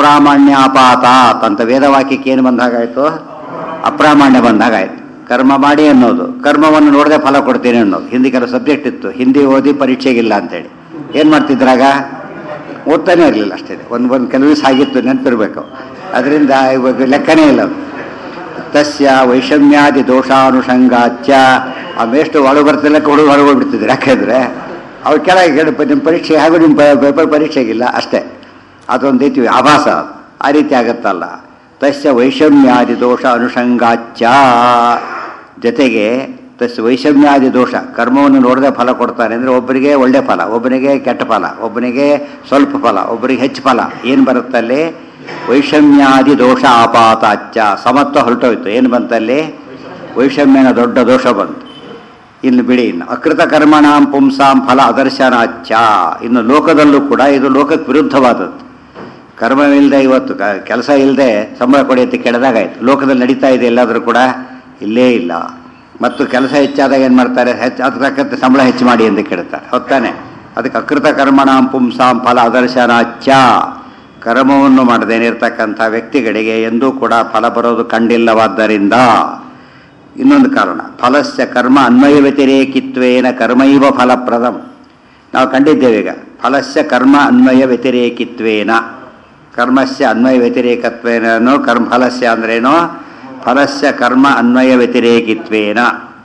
ಅಪ್ರಾಮಾಣ್ಯಾಪಾತಾತ್ ಅಂತ ವೇದವಾಕ್ಯಕ್ಕೆ ಏನು ಬಂದಾಗಾಯ್ತು ಅಪ್ರಾಮಾಣ್ಯ ಬಂದಾಗಾಯ್ತು ಕರ್ಮ ಮಾಡಿ ಅನ್ನೋದು ಕರ್ಮವನ್ನು ನೋಡದೆ ಫಲ ಕೊಡ್ತೀನಿ ಅನ್ನೋದು ಹಿಂದಿ ಕೆಲವು ಸಬ್ಜೆಕ್ಟ್ ಇತ್ತು ಹಿಂದಿ ಓದಿ ಪರೀಕ್ಷೆಗಿಲ್ಲ ಅಂತೇಳಿ ಏನು ಮಾಡ್ತಿದ್ರಾಗ ಓದ್ತಾನೆ ಇರಲಿಲ್ಲ ಅಷ್ಟೇ ಒಂದು ಒಂದು ಕೆಲವು ದಿವಸ ಆಗಿತ್ತು ನೆನಪಿರ್ಬೇಕು ಅದರಿಂದ ಇವಾಗ ಲೆಕ್ಕನೇ ಇಲ್ಲ ಅದು ತಸ್ಯ ವೈಷಮ್ಯಾದಿ ದೋಷಾನುಷಂಗಾಚ್ಯ ಆ ಮೇಷ್ಟು ಒಳಗೆ ಬರ್ತಿಲ್ಲ ಹುಡುಗ ಹೊರಗೆ ಹೋಗ್ಬಿಡ್ತಿದ್ರು ಯಾಕೆಂದ್ರೆ ಅವ್ರು ಕೆಳಗೆ ಹೇಳಿ ನಿಮ್ಮ ಪರೀಕ್ಷೆ ಹಾಗೂ ನಿಮ್ಮ ಪೇಪರ್ ಪರೀಕ್ಷೆಗಿಲ್ಲ ಅಷ್ಟೇ ಅದೊಂದು ರೀತಿ ಆಭಾಸ ಅದು. ಆ ರೀತಿ ಆಗತ್ತಲ್ಲ ತಸ್ಯ ವೈಷಮ್ಯಾದಿ ದೋಷ ಅನುಷಂಗಾಚ್ಯ ಜೊತೆಗೆ ತಸ್ಯ ವೈಷಮ್ಯಾದಿ ದೋಷ ಕರ್ಮವನ್ನು ನೋಡದೆ ಫಲ ಕೊಡ್ತಾನೆ ಅಂದರೆ ಒಬ್ಬರಿಗೆ ಒಳ್ಳೆ ಫಲ ಒಬ್ಬನಿಗೆ ಕೆಟ್ಟ ಫಲ ಒಬ್ಬನಿಗೆ ಸ್ವಲ್ಪ ಫಲ ಒಬ್ಬರಿಗೆ ಹೆಚ್ಚು ಫಲ ಏನು ಬರುತ್ತಲ್ಲಿ ವೈಷಮ್ಯಾದಿ ದೋಷ ಆಪಾತಾಚ್ಯ ಸಮತ್ವ ಹೊರಟೋಯ್ತು ಏನು ಬಂತಲ್ಲಿ ವೈಷಮ್ಯನ ದೊಡ್ಡ ದೋಷ ಬಂತು ಇನ್ನು ಬಿಡಿ ಇನ್ನು ಅಕೃತ ಕರ್ಮಣಾಂ ಪುಂಸಾಂ ಫಲ ಅದರ್ಶನಾಚ್ಯ ಇನ್ನು ಲೋಕದಲ್ಲೂ ಕೂಡ ಇದು ಲೋಕಕ್ಕೆ ವಿರುದ್ಧವಾದದ್ದು ಕರ್ಮವಿಲ್ಲದೆ ಇವತ್ತು ಕೆಲಸ ಇಲ್ಲದೆ ಸಂಬಳ ಕೊಡಿ ಅಂತ ಕೆಳದಾಗಾಯ್ತು ಲೋಕದಲ್ಲಿ ನಡೀತಾ ಇದೆ ಎಲ್ಲಾದರೂ ಕೂಡ ಇಲ್ಲೇ ಇಲ್ಲ ಮತ್ತು ಕೆಲಸ ಹೆಚ್ಚಾದಾಗ ಏನು ಮಾಡ್ತಾರೆ ಹೆಚ್ಚು ಅದಕ್ಕೆ ತಕ್ಕಂತೆ ಸಂಬಳ ಹೆಚ್ಚು ಮಾಡಿ ಅಂತ ಕೇಳ್ತಾರೆ ಹೊತ್ತಾನೆ ಅದಕ್ಕೆ ಅಕೃತ ಕರ್ಮಣಾಂ ಪುಂಸಾಂ ಫಲ ಅದರ್ಶನಾಚ್ಯ ಕರ್ಮವನ್ನು ಮಾಡದೇನೆ ಇರತಕ್ಕಂಥ ವ್ಯಕ್ತಿಗಳಿಗೆ ಎಂದೂ ಕೂಡ ಫಲ ಬರೋದು ಕಂಡಿಲ್ಲವಾದ್ದರಿಂದ ಇನ್ನೊಂದು ಕಾರಣ ಫಲಸ್ಯ ಕರ್ಮ ಅನ್ವಯ ವ್ಯತಿರೇಕಿತ್ವೇನ ಕರ್ಮೈವ ಫಲಪ್ರದಂ ನಾವು ಕಂಡಿದ್ದೇವೆ ಈಗ ಫಲಸ್ಯ ಕರ್ಮ ಅನ್ವಯ ವ್ಯತಿರೇಕಿತ್ವೇನ ಕರ್ಮಸ್ಯ ಅನ್ವಯ ವ್ಯತಿರೇಕತ್ವೇನೋ ಕರ್ಮ ಫಲಸ್ಯ ಅಂದ್ರೇನೋ ಫಲಸ್ಯ ಕರ್ಮ ಅನ್ವಯ ವ್ಯತಿರೇಕಿತ್ವೇನ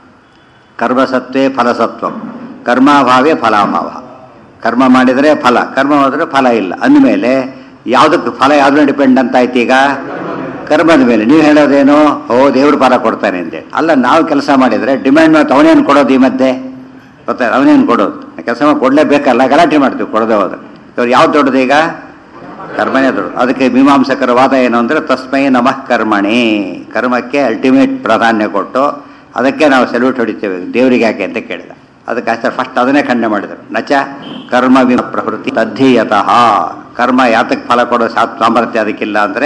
ಕರ್ಮಸತ್ವೇ ಫಲಸತ್ವ ಕರ್ಮಾಭಾವೇ ಫಲಾಭಾವ ಕರ್ಮ ಮಾಡಿದರೆ ಫಲ ಕರ್ಮ ಹೋದರೆ ಫಲ ಇಲ್ಲ ಅಂದಮೇಲೆ ಯಾವುದಕ್ಕೆ ಫಲ ಯಾವ್ದ್ರ ಡಿಪೆಂಡ್ ಅಂತ ಆಯ್ತು ಈಗ ಕರ್ಮದ ಮೇಲೆ ನೀವು ಹೇಳೋದೇನು ಓ ದೇವ್ರು ಫಲ ಕೊಡ್ತಾನೆ ಅಂದೆ ಅಲ್ಲ ನಾವು ಕೆಲಸ ಮಾಡಿದರೆ ಡಿಮ್ಯಾಂಡ್ ಮಾಡಿ ಅವನೇನು ಕೊಡೋದು ಈ ಮಧ್ಯೆ ಗೊತ್ತಾ ಅವನೇನು ಕೊಡೋದು ಕೆಲಸ ಮಾಡಿ ಕೊಡಲೇಬೇಕಲ್ಲ ಗಲಾಟೆ ಮಾಡ್ತೀವಿ ಕೊಡದೆ ಹೋದ್ರೆ ಇವ್ರು ಯಾವ್ದು ದೊಡ್ಡದು ಈಗ ಕರ್ಮನೇ ದೊಡ್ಡ ಅದಕ್ಕೆ ಮೀಮಾಂಸಕರ ವಾದ ಏನು ಅಂದರೆ ತಸ್ಮೈ ನಮಃ ಕರ್ಮಣಿ ಕರ್ಮಕ್ಕೆ ಅಲ್ಟಿಮೇಟ್ ಪ್ರಾಧಾನ್ಯ ಕೊಟ್ಟು ಅದಕ್ಕೆ ನಾವು ಸೆಲ್ಯೂಟ್ ಹೊಡಿತೇವೆ ದೇವರಿಗೆ ಯಾಕೆ ಅಂತ ಕೇಳಿದ ಅದಕ್ಕೆ ಆಚಾರ್ಯ ಫಸ್ಟ್ ಅದನ್ನೇ ಖಂಡನೆ ಮಾಡಿದರು ನಚ ಕರ್ಮ ವಿಮ ಪ್ರವೃತ್ತಿ ತದ್ಧೀಯತಃ ಕರ್ಮ ಯಾತಕ್ಕೆ ಫಲ ಕೊಡೋ ಸಾ ಸಾಮರ್ಥ್ಯ ಅದಕ್ಕಿಲ್ಲ ಅಂದರೆ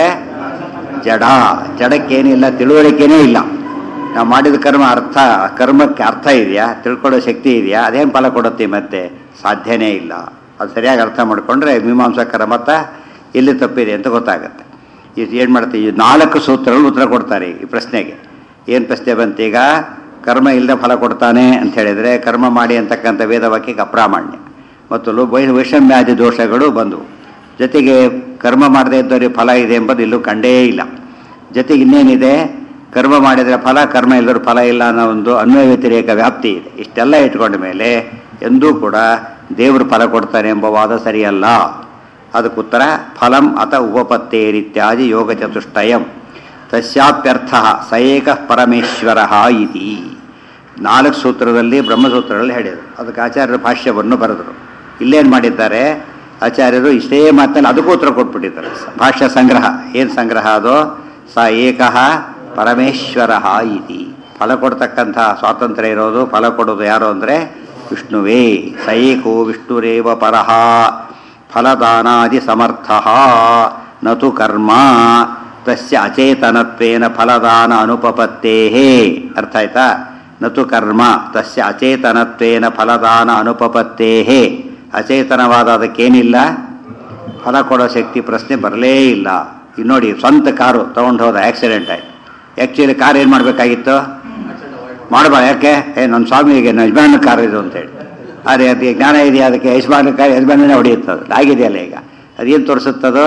ಜಡ ಜಡಕ್ಕೇನಿಲ್ಲ ತಿಳುವಳಿಕೆನೇ ಇಲ್ಲ ನಾವು ಮಾಡಿದ ಕರ್ಮ ಅರ್ಥ ಕರ್ಮಕ್ಕೆ ಅರ್ಥ ಇದೆಯಾ ತಿಳ್ಕೊಳ್ಳೋ ಶಕ್ತಿ ಇದೆಯಾ ಅದೇನು ಫಲ ಕೊಡುತ್ತೆ ಮತ್ತೆ ಸಾಧ್ಯನೇ ಇಲ್ಲ ಅದು ಸರಿಯಾಗಿ ಅರ್ಥ ಮಾಡಿಕೊಂಡ್ರೆ ಮೀಮಾಂಸಕರ ಮತ ಎಲ್ಲಿ ತಪ್ಪಿದೆ ಅಂತ ಗೊತ್ತಾಗುತ್ತೆ ಇದು ಏನು ಮಾಡ್ತೀವಿ ಈ ನಾಲ್ಕು ಸೂತ್ರಗಳು ಉತ್ತರ ಕೊಡ್ತಾರೆ ಈ ಪ್ರಶ್ನೆಗೆ ಏನು ಪ್ರಶ್ನೆ ಬಂತೀಗ ಕರ್ಮ ಇಲ್ಲದೆ ಫಲ ಕೊಡ್ತಾನೆ ಅಂತ ಹೇಳಿದರೆ ಕರ್ಮ ಮಾಡಿ ಅಂತಕ್ಕಂಥ ವೇದವಾಕ್ಯಕ್ಕೆ ಅಪ್ರಾಮಾಣ್ಯ ಮತ್ತು ಲೋ ವೈ ವೈಷಮ್ಯಾದಿ ದೋಷಗಳು ಬಂದವು ಜೊತೆಗೆ ಕರ್ಮ ಮಾಡದೇ ಇದ್ದವರಿಗೆ ಫಲ ಇದೆ ಎಂಬುದು ಇಲ್ಲೂ ಕಂಡೇ ಇಲ್ಲ ಜೊತೆಗೆ ಇನ್ನೇನಿದೆ ಕರ್ಮ ಮಾಡಿದರೆ ಫಲ ಕರ್ಮ ಇಲ್ಲದ್ರೆ ಫಲ ಇಲ್ಲ ಅನ್ನೋ ಒಂದು ಅನ್ವಯ ವ್ಯತಿರೇಕ ವ್ಯಾಪ್ತಿ ಇದೆ ಇಷ್ಟೆಲ್ಲ ಇಟ್ಕೊಂಡ ಮೇಲೆ ಎಂದೂ ಕೂಡ ದೇವರು ಫಲ ಕೊಡ್ತಾನೆ ಎಂಬ ವಾದ ಸರಿಯಲ್ಲ ಅದಕ್ಕೆ ಉತ್ತರ ಫಲಂ ಅಥ ಉಪಪತ್ತೇರಿತ್ಯಾದಿ ಯೋಗ ಚತುಷ್ಟಯಂ ತಸ್ಯಾಪ್ಯರ್ಥ ಸ ಏಕ ಪರಮೇಶ್ವರ ಇತಿ ನಾಲ್ಕು ಸೂತ್ರದಲ್ಲಿ ಬ್ರಹ್ಮಸೂತ್ರಗಳಲ್ಲಿ ಹೇಳಿದರು ಅದಕ್ಕೆ ಆಚಾರ್ಯರ ಭಾಷ್ಯವನ್ನು ಬರೆದರು ಇಲ್ಲೇನು ಮಾಡಿದ್ದಾರೆ ಆಚಾರ್ಯರು ಇಷ್ಟೇ ಮಾತಲ್ಲಿ ಅದಕ್ಕೂ ಉತ್ತರ ಕೊಟ್ಬಿಟ್ಟಿದ್ದಾರೆ ಭಾಷ್ಯ ಸಂಗ್ರಹ ಏನು ಸಂಗ್ರಹ ಅದು ಸ ಏಕಃ ಪರಮೇಶ್ವರ ಇತಿ ಫಲ ಕೊಡ್ತಕ್ಕಂಥ ಸ್ವಾತಂತ್ರ್ಯ ಇರೋದು ಫಲ ಕೊಡೋದು ಯಾರು ಅಂದರೆ ವಿಷ್ಣುವೇ ಸ ಏಕೋ ವಿಷ್ಣುರೇವ ಪರಹ ಫಲದಾನಾದಿ ಸಮರ್ಥ ನತು ಕರ್ಮ ತಸ್ಯ ಅಚೇತನತ್ವೇನ ಫಲದಾನ ಅನುಪಪತ್ತೇ ಅರ್ಥ ಆಯ್ತಾ ನತು ಕರ್ಮ ತಸ್ಯ ಅಚೇತನತ್ವೇನ ಫಲದಾನ ಅನುಪಪತ್ತೇ ಅಚೇತನವಾದ ಅದಕ್ಕೇನಿಲ್ಲ ಫಲ ಕೊಡೋ ಶಕ್ತಿ ಪ್ರಶ್ನೆ ಬರಲೇ ಇಲ್ಲ ಈಗ ನೋಡಿ ಸ್ವಂತ ಕಾರು ತೊಗೊಂಡು ಹೋದ ಆಕ್ಸಿಡೆಂಟ್ ಆಯ್ತು ಆ್ಯಕ್ಚುಲಿ ಕಾರ್ ಏನು ಮಾಡಬೇಕಾಗಿತ್ತು ಮಾಡಬಾರ ಯಾಕೆ ಏ ನನ್ನ ಸ್ವಾಮಿಗೆ ನನ್ನ ಯಜಮಾನ ಕಾರ್ ಇದು ಅಂತೇಳಿ ಅದೇ ಅದಕ್ಕೆ ಜ್ಞಾನ ಇದೆಯಾ ಅದಕ್ಕೆ ಯಜಮಾನ ಕಾರ್ ಯಜಮಾನನೇ ಹೊಡೆಯುತ್ತದೆ ಆಗಿದೆಯಲ್ಲ ಈಗ ಅದೇನು ತೋರಿಸುತ್ತದೋ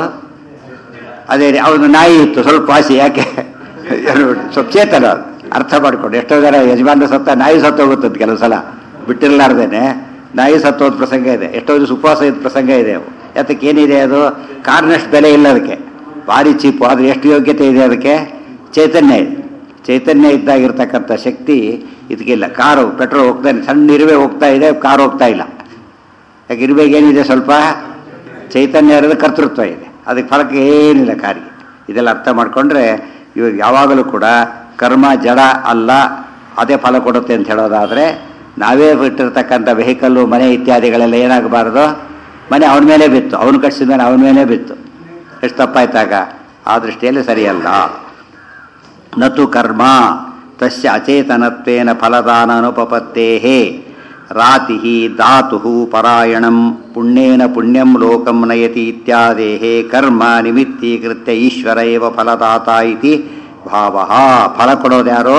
ಅದೇ ರೀ ಅವನು ನಾಯಿ ಇತ್ತು ಸ್ವಲ್ಪ ವಾಸಿ ಯಾಕೆ ಸ್ವಲ್ಪ ಚೇತನ ಅದು. ಅರ್ಥ ಮಾಡ್ಕೊಂಡು ಎಷ್ಟೋ ಜನ ಯಜಮಾನ ಸತ್ತ ನಾಯಿ ಸತ್ತೋಗುತ್ತದೆ ಕೆಲವು ಸಲ ಬಿಟ್ಟಿರಲಾರ್ದೇನೆ ನಾಯಿ ಸತ್ತೋದ ಪ್ರಸಂಗ ಇದೆ ಎಷ್ಟೋ ದಿವಸ ಉಪವಾಸ ಇದ್ದ ಪ್ರಸಂಗ ಇದೆ ಅವು ಯಾತಕ್ಕೆ ಏನಿದೆ ಅದು ಕಾರ್ನಷ್ಟು ಬೆಲೆ ಇಲ್ಲ ಅದಕ್ಕೆ ಭಾರಿ ಚೀಪು ಆದರೆ ಎಷ್ಟು ಯೋಗ್ಯತೆ ಇದೆ ಅದಕ್ಕೆ ಚೈತನ್ಯ ಇದೆ ಚೈತನ್ಯ ಇದ್ದಾಗಿರ್ತಕ್ಕಂಥ ಶಕ್ತಿ ಇದಕ್ಕಿಲ್ಲ ಕಾರು ಪೆಟ್ರೋಲ್ ಹೋಗ್ತಾ ಸಣ್ಣ ಇರುವೆ ಹೋಗ್ತಾ ಇದೆ ಕಾರು ಹೋಗ್ತಾ ಇಲ್ಲ ಯಾಕೆ ಇರುವೆಗೆ ಏನಿದೆ ಸ್ವಲ್ಪ ಚೈತನ್ಯ ಇರೋದು ಕರ್ತೃತ್ವ ಇದೆ ಅದಕ್ಕೆ ಫಲಕ್ಕೆ ಏನಿಲ್ಲ ಕಾರಿಗೆ ಇದೆಲ್ಲ ಅರ್ಥ ಮಾಡಿಕೊಂಡ್ರೆ ಇವಾಗ ಯಾವಾಗಲೂ ಕೂಡ ಕರ್ಮ ಜಡ ಅಲ್ಲ ಅದೇ ಫಲ ಕೊಡುತ್ತೆ ಅಂತ ಹೇಳೋದಾದರೆ ನಾವೇ ಬಿಟ್ಟಿರ್ತಕ್ಕಂಥ ವೆಹಿಕಲ್ಲು ಮನೆ ಇತ್ಯಾದಿಗಳೆಲ್ಲ ಏನಾಗಬಾರ್ದು ಮನೆ ಅವನ ಮೇಲೆ ಬಿತ್ತು ಅವನು ಕಟ್ಸಿದ ಮೇಲೆ ಅವನ ಮೇಲೆ ಬಿತ್ತು ಎಷ್ಟು ತಪ್ಪಾಯ್ತಾಗ ಆ ದೃಷ್ಟಿಯಲ್ಲಿ ಸರಿಯಲ್ಲ ನತು ಕರ್ಮ ತಸ್ಯ ಅಚೇತನತ್ವೇನ ಫಲದಾನ ಅನುಪಪತ್ತೇ ರಾತಿ ಧಾತು ಪರಾಯಣಂ ಪುಣ್ಯೇನ ಪುಣ್ಯಂ ಲೋಕಂ ನಯತಿ ಇತ್ಯಾದೇಹ ಕರ್ಮ ನಿಮಿತ್ತೀಕೃತ್ಯ ಈಶ್ವರ ಏವ ಫಲದಾತ ಇತಿ ಭಾವ ಫಲ ಕೊಡೋದು ಯಾರು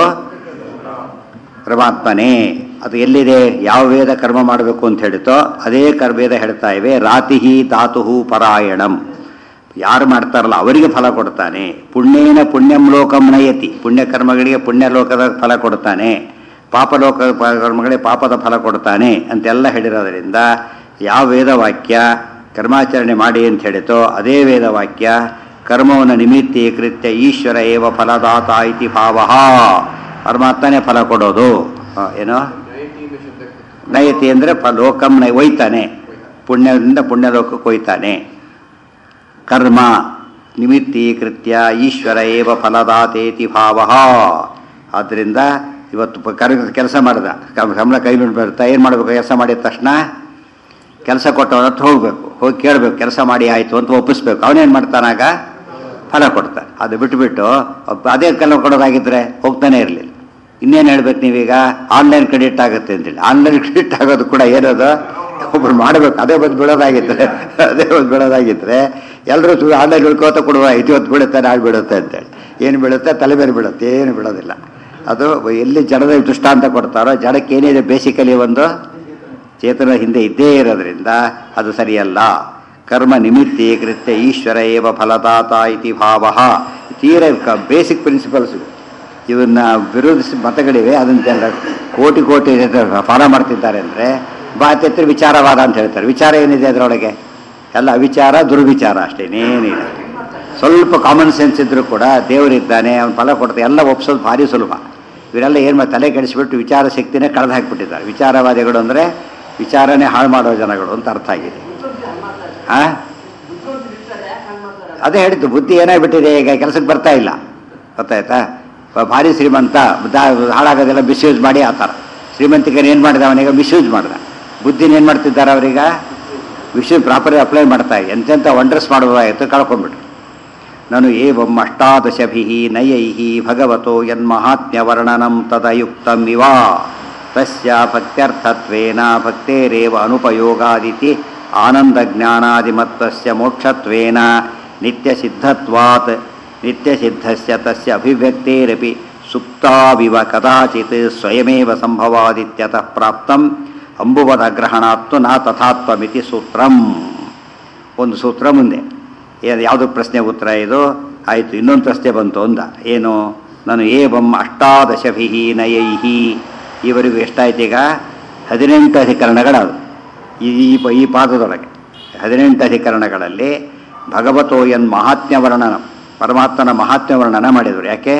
ಪರಮಾತ್ಮನೇ ಅದು ಎಲ್ಲಿದೆ ಯಾವ ವೇದ ಕರ್ಮ ಮಾಡಬೇಕು ಅಂತ ಹೇಳಿತೋ ಅದೇ ಕರ್ ವೇದ ಹೇಳ್ತಾ ಇವೆ ರಾತಿ ಧಾತು ಪರಾಯಣಂ ಯಾರು ಮಾಡ್ತಾರಲ್ಲ ಅವರಿಗೆ ಫಲ ಕೊಡ್ತಾನೆ ಪುಣ್ಯೇನ ಪುಣ್ಯಂ ಲೋಕಂ ನಯತಿ ಪುಣ್ಯ ಕರ್ಮಗಳಿಗೆ ಪುಣ್ಯ ಲೋಕದ ಫಲ ಕೊಡ್ತಾನೆ ಪಾಪಲೋಕ ಪ- ಕರ್ಮಗಳಿಗೆ ಪಾಪದ ಫಲ ಕೊಡ್ತಾನೆ ಅಂತೆಲ್ಲ ಹೇಳಿರೋದ್ರಿಂದ ಯಾವ ವೇದವಾಕ್ಯ ಕರ್ಮಾಚರಣೆ ಮಾಡಿ ಅಂತ ಹೇಳಿತೋ ಅದೇ ವೇದವಾಕ್ಯ ಕರ್ಮವನ್ನು ನಿಮಿತ್ತೀಕೃತ್ಯ ಈಶ್ವರ ಏವ ಫಲದಾತ ಇತಿ ಭಾವ ಪರಮಾತ್ಮನೇ ಫಲ ಕೊಡೋದು ಆ, ಏನೋ ನಯತಿ ಅಂದರೆ ಪ ಲೋಕಂ ನೈ ಒಯ್ತಾನೆ ಪುಣ್ಯದಿಂದ ಪುಣ್ಯಲೋಕಕ್ಕೆ ಒಯ್ತಾನೆ ಕರ್ಮ ನಿಮಿತ್ತೀಕೃತ್ಯ ಈಶ್ವರ ಏವ ಫಲದಾತೇತಿ ಭಾವ ಆದ್ದರಿಂದ ಇವತ್ತು ಪ- ಕರ್ ಕೆಲಸ ಮಾಡಿದ ಕಮ್- ಸಂಬಳ ಕೈ ಮೇಲೆ ಬರುತ್ತಾ ಏನು ಮಾಡಬೇಕು ಕೆಲಸ ಮಾಡಿದ ತಕ್ಷಣ ಕೆಲಸ ಕೊಟ್ಟವನ ಹತ್ರ ಹೋಗ್ಬೇಕು ಹೋಗಿ ಕೇಳಬೇಕು ಕೆಲಸ ಮಾಡಿ ಆಯಿತು ಅಂತ ಒಪ್ಪಿಸ್ಬೇಕು ಅವನೇನು ಮಾಡ್ತಾನಾಗ ಫಲ ಕೊಡ್ತಾನೆ ಅದು ಬಿಟ್ಟುಬಿಟ್ಟು ಒಬ್ಬ ಅದೇ ಕಲ್ಲ ಕೊಡೋದಾಗಿದ್ದರೆ ಹೋಗ್ತಾನೆ ಇರಲಿಲ್ಲ ಇನ್ನೇನು ಹೇಳ್ಬೇಕು ನೀವೀಗ ಆನ್ಲೈನ್ ಕ್ರೆಡಿಟ್ ಆಗುತ್ತೆ ಅಂತೇಳಿ ಆನ್ಲೈನ್ ಕ್ರೆಡಿಟ್ ಆಗೋದು ಕೂಡ ಏನದು ಒಬ್ರು ಮಾಡಬೇಕು ಅದೇ ಬಂದು ಬಿಡೋದಾಗಿದ್ರೆ ಅದೇ ಬಂದು ಬಿಡೋದಾಗಿದ್ರೆ ಎಲ್ಲರೂ ಸು ಆನ್ಲೈನ್ ಉಳ್ಕೋತ ಕೊಡುವ ಇವತ್ತು ಬೀಳುತ್ತೆ ನಾಳೆ ಬೀಳುತ್ತೆ ಅಂತೇಳಿ ಏನು ಬೀಳುತ್ತೆ ತಲೆ ಮೇಲೆ ಬೀಳುತ್ತೆ ಏನು ಬೀಳೋದಿಲ್ಲ ಅದು ಎಲ್ಲಿ ಜಡದ ದೃಷ್ಟಾಂತ ಕೊಡ್ತಾರೋ ಜಡಕ್ಕೆ ಏನಿದೆ ಬೇಸಿಕಲಿ ಒಂದು ಚೇತನ ಹಿಂದೆ ಇದ್ದೇ ಇರೋದ್ರಿಂದ ಅದು ಸರಿಯಲ್ಲ ಕರ್ಮ ನಿಮಿತ್ತೀಕೃತ್ಯ ಈಶ್ವರ ಏವ ಫಲದಾತ ಇತಿ ಭಾವ ತೀರ ಬೇಸಿಕ್ ಪ್ರಿನ್ಸಿಪಲ್ಸ್ ಇವನ್ನ ವಿರೋಧಿಸಿ ಮತಗಳಿವೆ ಅದನ್ನ ಕೋಟಿ ಕೋಟಿ ಫಾಲೋ ಮಾಡ್ತಿದ್ದಾರೆ ಅಂದರೆ ಬಾತ್ಯತ್ರ ವಿಚಾರವಾದ ಅಂತ ಹೇಳ್ತಾರೆ ವಿಚಾರ ಏನಿದೆ ಅದರೊಳಗೆ ಎಲ್ಲ ವಿಚಾರ ದುರ್ವಿಚಾರ ಅಷ್ಟೇ ಇನ್ನೇನಿಲ್ಲ ಸ್ವಲ್ಪ ಕಾಮನ್ ಸೆನ್ಸ್ ಇದ್ರೂ ಕೂಡ ದೇವರಿದ್ದಾನೆ ಅವನು ಫಲ ಕೊಡ್ತಾನೆ ಎಲ್ಲ ಒಪ್ಸೋದು ಭಾರಿ ಸುಲಭ ಇವರೆಲ್ಲ ಏನು ಮಾಡಿ ತಲೆ ಕೆಡಿಸ್ಬಿಟ್ಟು ವಿಚಾರ ಶಕ್ತಿನೇ ಕಳೆದು ಹಾಕಿಬಿಟ್ಟಿದ್ದಾರೆ ವಿಚಾರವಾದಿಗಳು ಅಂದರೆ ವಿಚಾರನೇ ಹಾಳು ಮಾಡೋ ಜನಗಳು ಅಂತ ಅರ್ಥ ಆಗಿದೆ ಆ ಅದೇ ಹೇಳಿದ್ದು ಬುದ್ಧಿ ಏನಾಗ್ಬಿಟ್ಟಿದೆ ಈಗ ಕೆಲಸಕ್ಕೆ ಬರ್ತಾ ಇಲ್ಲ ಗೊತ್ತಾಯ್ತಾ ಬ- ಭಾರಿ ಶ್ರೀಮಂತ ದಾ- ಹಾಳಾಗೋದೆಲ್ಲ ಮಿಸ್ಯೂಸ್ ಮಾಡಿ ಆ ಥರ ಶ್ರೀಮಂತಿಕನ ಏನು ಮಾಡಿದ ಅವನೀಗ ಮಿಸ್ಯೂಸ್ ಮಾಡ್ದ ಬುದ್ಧಿನ ಏನು ಮಾಡ್ತಿದ್ದಾರೆ ಅವರೀಗ ವಿಷಯ ಪ್ರಾಪರ್ ಅಪ್ಲೈ ಮಾಡ್ತಾ ಎಂತೆಂಥ ವಂಡರ್ಸ್ ಮಾಡೋದಾಯಿತು ಕಳ್ಕೊಂಡ್ಬಿಟ್ರು ನಾನು ಏವಂ ಅಷ್ಟಾದಶಭಿ ನಯೈ ಭಗವತೋ ಯನ್ಮಹಾತ್ಮ್ಯವರ್ಣನಂ ತದಯುಕ್ತಂ ಇವ ತಸ್ಯ ಭಕ್ತ್ಯರ್ಥತ್ವೇನ ಭಕ್ತೇರೇವ ಅನುಪಯೋಗಾದಿತಿ ಆನಂದಜ್ಞಾನಾದಿಮತ್ತಸ್ಯ ಮೋಕ್ಷತ್ವೇನ ನಿತ್ಯಸಿದ್ಧತ್ವಾತ್ ನಿತ್ಯಸಿದ್ಧಸ್ಯ ತಸ್ಯ ಅಭಿವ್ಯಕ್ತೇರಪಿ ಸುಪ್ತಾವಿವ ಕದಾಚಿತ್ ಸ್ವಯಮೇವ ಸಂಭವಾದಿತ್ಯತಃ ಪ್ರಾಪ್ತಂ ಅಂಬುವದಗ್ರಹಣಾತ್ತು ನ ತಥಾತ್ವಮಿತಿ ಸೂತ್ರಂ ಒಂದು ಸೂತ್ರ ಮುಂದೆ ಏನು ಯಾವುದು ಪ್ರಶ್ನೆ ಉತ್ತರ ಇದು ಆಯಿತು ಇನ್ನೊಂದು ಪ್ರಶ್ನೆ ಬಂತು ಅಂದ ಏನು ನಾನು ಏವಂ ಅಷ್ಟಾದಶಭಿ ನಯೈಹಿ ಇವರಿಗೂ ಎಷ್ಟಾಯ್ತು ಈಗ ಹದಿನೆಂಟು ಅಧಿಕರಣಗಳದು ಈ ಈ ಪ- ಈ ಪಾದದೊಳಗೆ ಹದಿನೆಂಟು ಅಧಿಕರಣಗಳಲ್ಲಿ ಭಗವತೋ ಎನ್ ಮಹಾತ್ಮ್ಯ ವರ್ಣನ ಪರಮಾತ್ಮನ ಮಹಾತ್ಮ್ಯ ವರ್ಣನ ಮಾಡಿದರು ಯಾಕೆ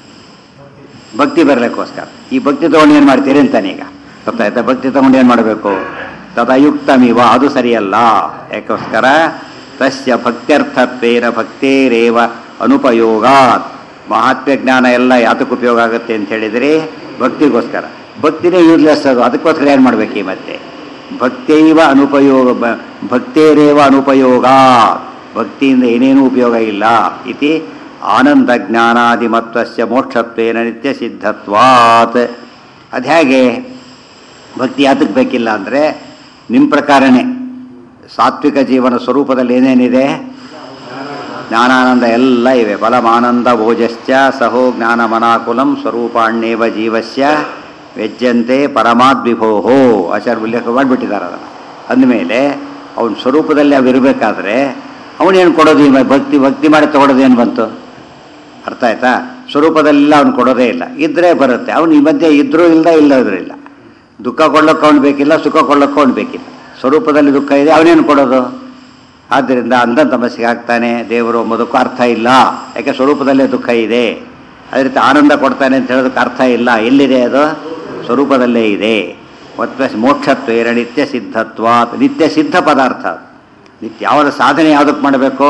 ಭಕ್ತಿ ಬರಲಿಕ್ಕೋಸ್ಕರ ಈ ಭಕ್ತಿ ತಗೊಂಡು ಏನು ಮಾಡ್ತೀರಿ ಅಂತಾನೀಗ ಗೊತ್ತಾಯ್ತಾ ಭಕ್ತಿ ತಗೊಂಡು ಏನು ಮಾಡಬೇಕು ತದಯುಕ್ತಮಿವ ಅದು ಸರಿಯಲ್ಲ ಯಾಕೋಸ್ಕರ ತಸ್ಯ ಭಕ್ತ್ಯರ್ಥತ್ವೇನ ಭಕ್ತೇರೇವ ಅನುಪಯೋಗಾತ್ ಮಹಾತ್ಮ್ಯ ಜ್ಞಾನ ಎಲ್ಲ ಯಾತಕ್ಕೆ ಉಪಯೋಗ ಆಗುತ್ತೆ ಅಂತ ಹೇಳಿದರೆ ಭಕ್ತಿಗೋಸ್ಕರ ಭಕ್ತಿನೇ ಯೂಸ್ಲೆಸ್ ಅದು ಅದಕ್ಕೋಸ್ಕರ ಏನು ಮಾಡಬೇಕು ಈ ಮತ್ತೆ ಭಕ್ತೈವ ಅನುಪಯೋಗ ಬ- ಭಕ್ತೇರೇವ ಅನುಪಯೋಗ ಭಕ್ತಿಯಿಂದ ಏನೇನೂ ಉಪಯೋಗ ಇಲ್ಲ ಇತಿ ಆನಂದ ಜ್ಞಾನಾದಿಮತ್ವಸ್ಯ ಮೋಕ್ಷತ್ವೇನ ನಿತ್ಯ ಸಿದ್ಧತ್ವಾತ್ ಅದು ಹೇಗೆ ಭಕ್ತಿ ಯಾತಕ್ಕೆ ಬೇಕಿಲ್ಲ ಅಂದರೆ ನಿಮ್ಮ ಪ್ರಕಾರನೇ ಸಾತ್ವಿಕ ಜೀವನ ಸ್ವರೂಪದಲ್ಲಿ ಏನೇನಿದೆ ಜ್ಞಾನಾನಂದ ಎಲ್ಲ ಇವೆ ಬಲಮಾನಂದ ಭೋಜಶ್ಚ ಸಹೋ ಜ್ಞಾನಮನಾಕುಲಂ ಸ್ವರೂಪಾಣ್ಯೇವ ಜೀವಸ್ಯ ವ್ಯಜ್ಯಂತೆ ಪರಮಾದ್ವಿಭೋಹೋ ಆಚಾರ್ಯ ಉಲ್ಲೇಖ ಮಾಡಿಬಿಟ್ಟಿದ್ದಾರೆ ಅದನ್ನು ಅಂದಮೇಲೆ ಅವನ ಸ್ವರೂಪದಲ್ಲಿ ಅವಿರಬೇಕಾದ್ರೆ ಅವನೇನು ಕೊಡೋದು ಈ ಮ- ಭಕ್ತಿ ಭಕ್ತಿ ಮಾಡಿ ತಗೊಳ್ಳೋದು ಏನು ಬಂತು ಅರ್ಥ ಆಯ್ತಾ ಸ್ವರೂಪದಲ್ಲೆಲ್ಲ ಅವನು ಕೊಡೋದೇ ಇಲ್ಲ ಇದ್ರೆ ಬರುತ್ತೆ ಅವನು ಈ ಮಧ್ಯೆ ಇದ್ರೂ ಇಲ್ಲ ಇಲ್ಲದ್ರೂ ಇಲ್ಲ ದುಃಖ ಕೊಳ್ಳೋಕೆ ಅವನು ಬೇಕಿಲ್ಲ ಸುಖ ಕೊಳ್ಳೋಕೆ ಅವನು ಬೇಕಿಲ್ಲ ಸ್ವರೂಪದಲ್ಲಿ ದುಃಖ ಇದೆ ಅವನೇನು ಕೊಡೋದು ಆದ್ದರಿಂದ ಅಂಧ ತಮಸ್ಸಿಗೆ ಆಗ್ತಾನೆ ದೇವರು ಎಂಬುದಕ್ಕೂ ಅರ್ಥ ಇಲ್ಲ ಯಾಕೆ ಸ್ವರೂಪದಲ್ಲೇ ದುಃಖ ಇದೆ ಅದೇ ರೀತಿ ಆನಂದ ಕೊಡ್ತಾನೆ ಅಂತ ಹೇಳೋದಕ್ಕೆ ಅರ್ಥ ಇಲ್ಲ ಎಲ್ಲಿದೆ ಅದು ಸ್ವರೂಪದಲ್ಲೇ ಇದೆ ಮತ್ತು ಮೋಕ್ಷತ್ವೇರ ನಿತ್ಯ ಸಿದ್ಧತ್ವ ನಿತ್ಯ ಸಿದ್ಧ ಪದಾರ್ಥ ಅದು. ನಿತ್ಯ ಯಾವ ಸಾಧನೆ ಯಾವುದಕ್ಕೆ ಮಾಡಬೇಕು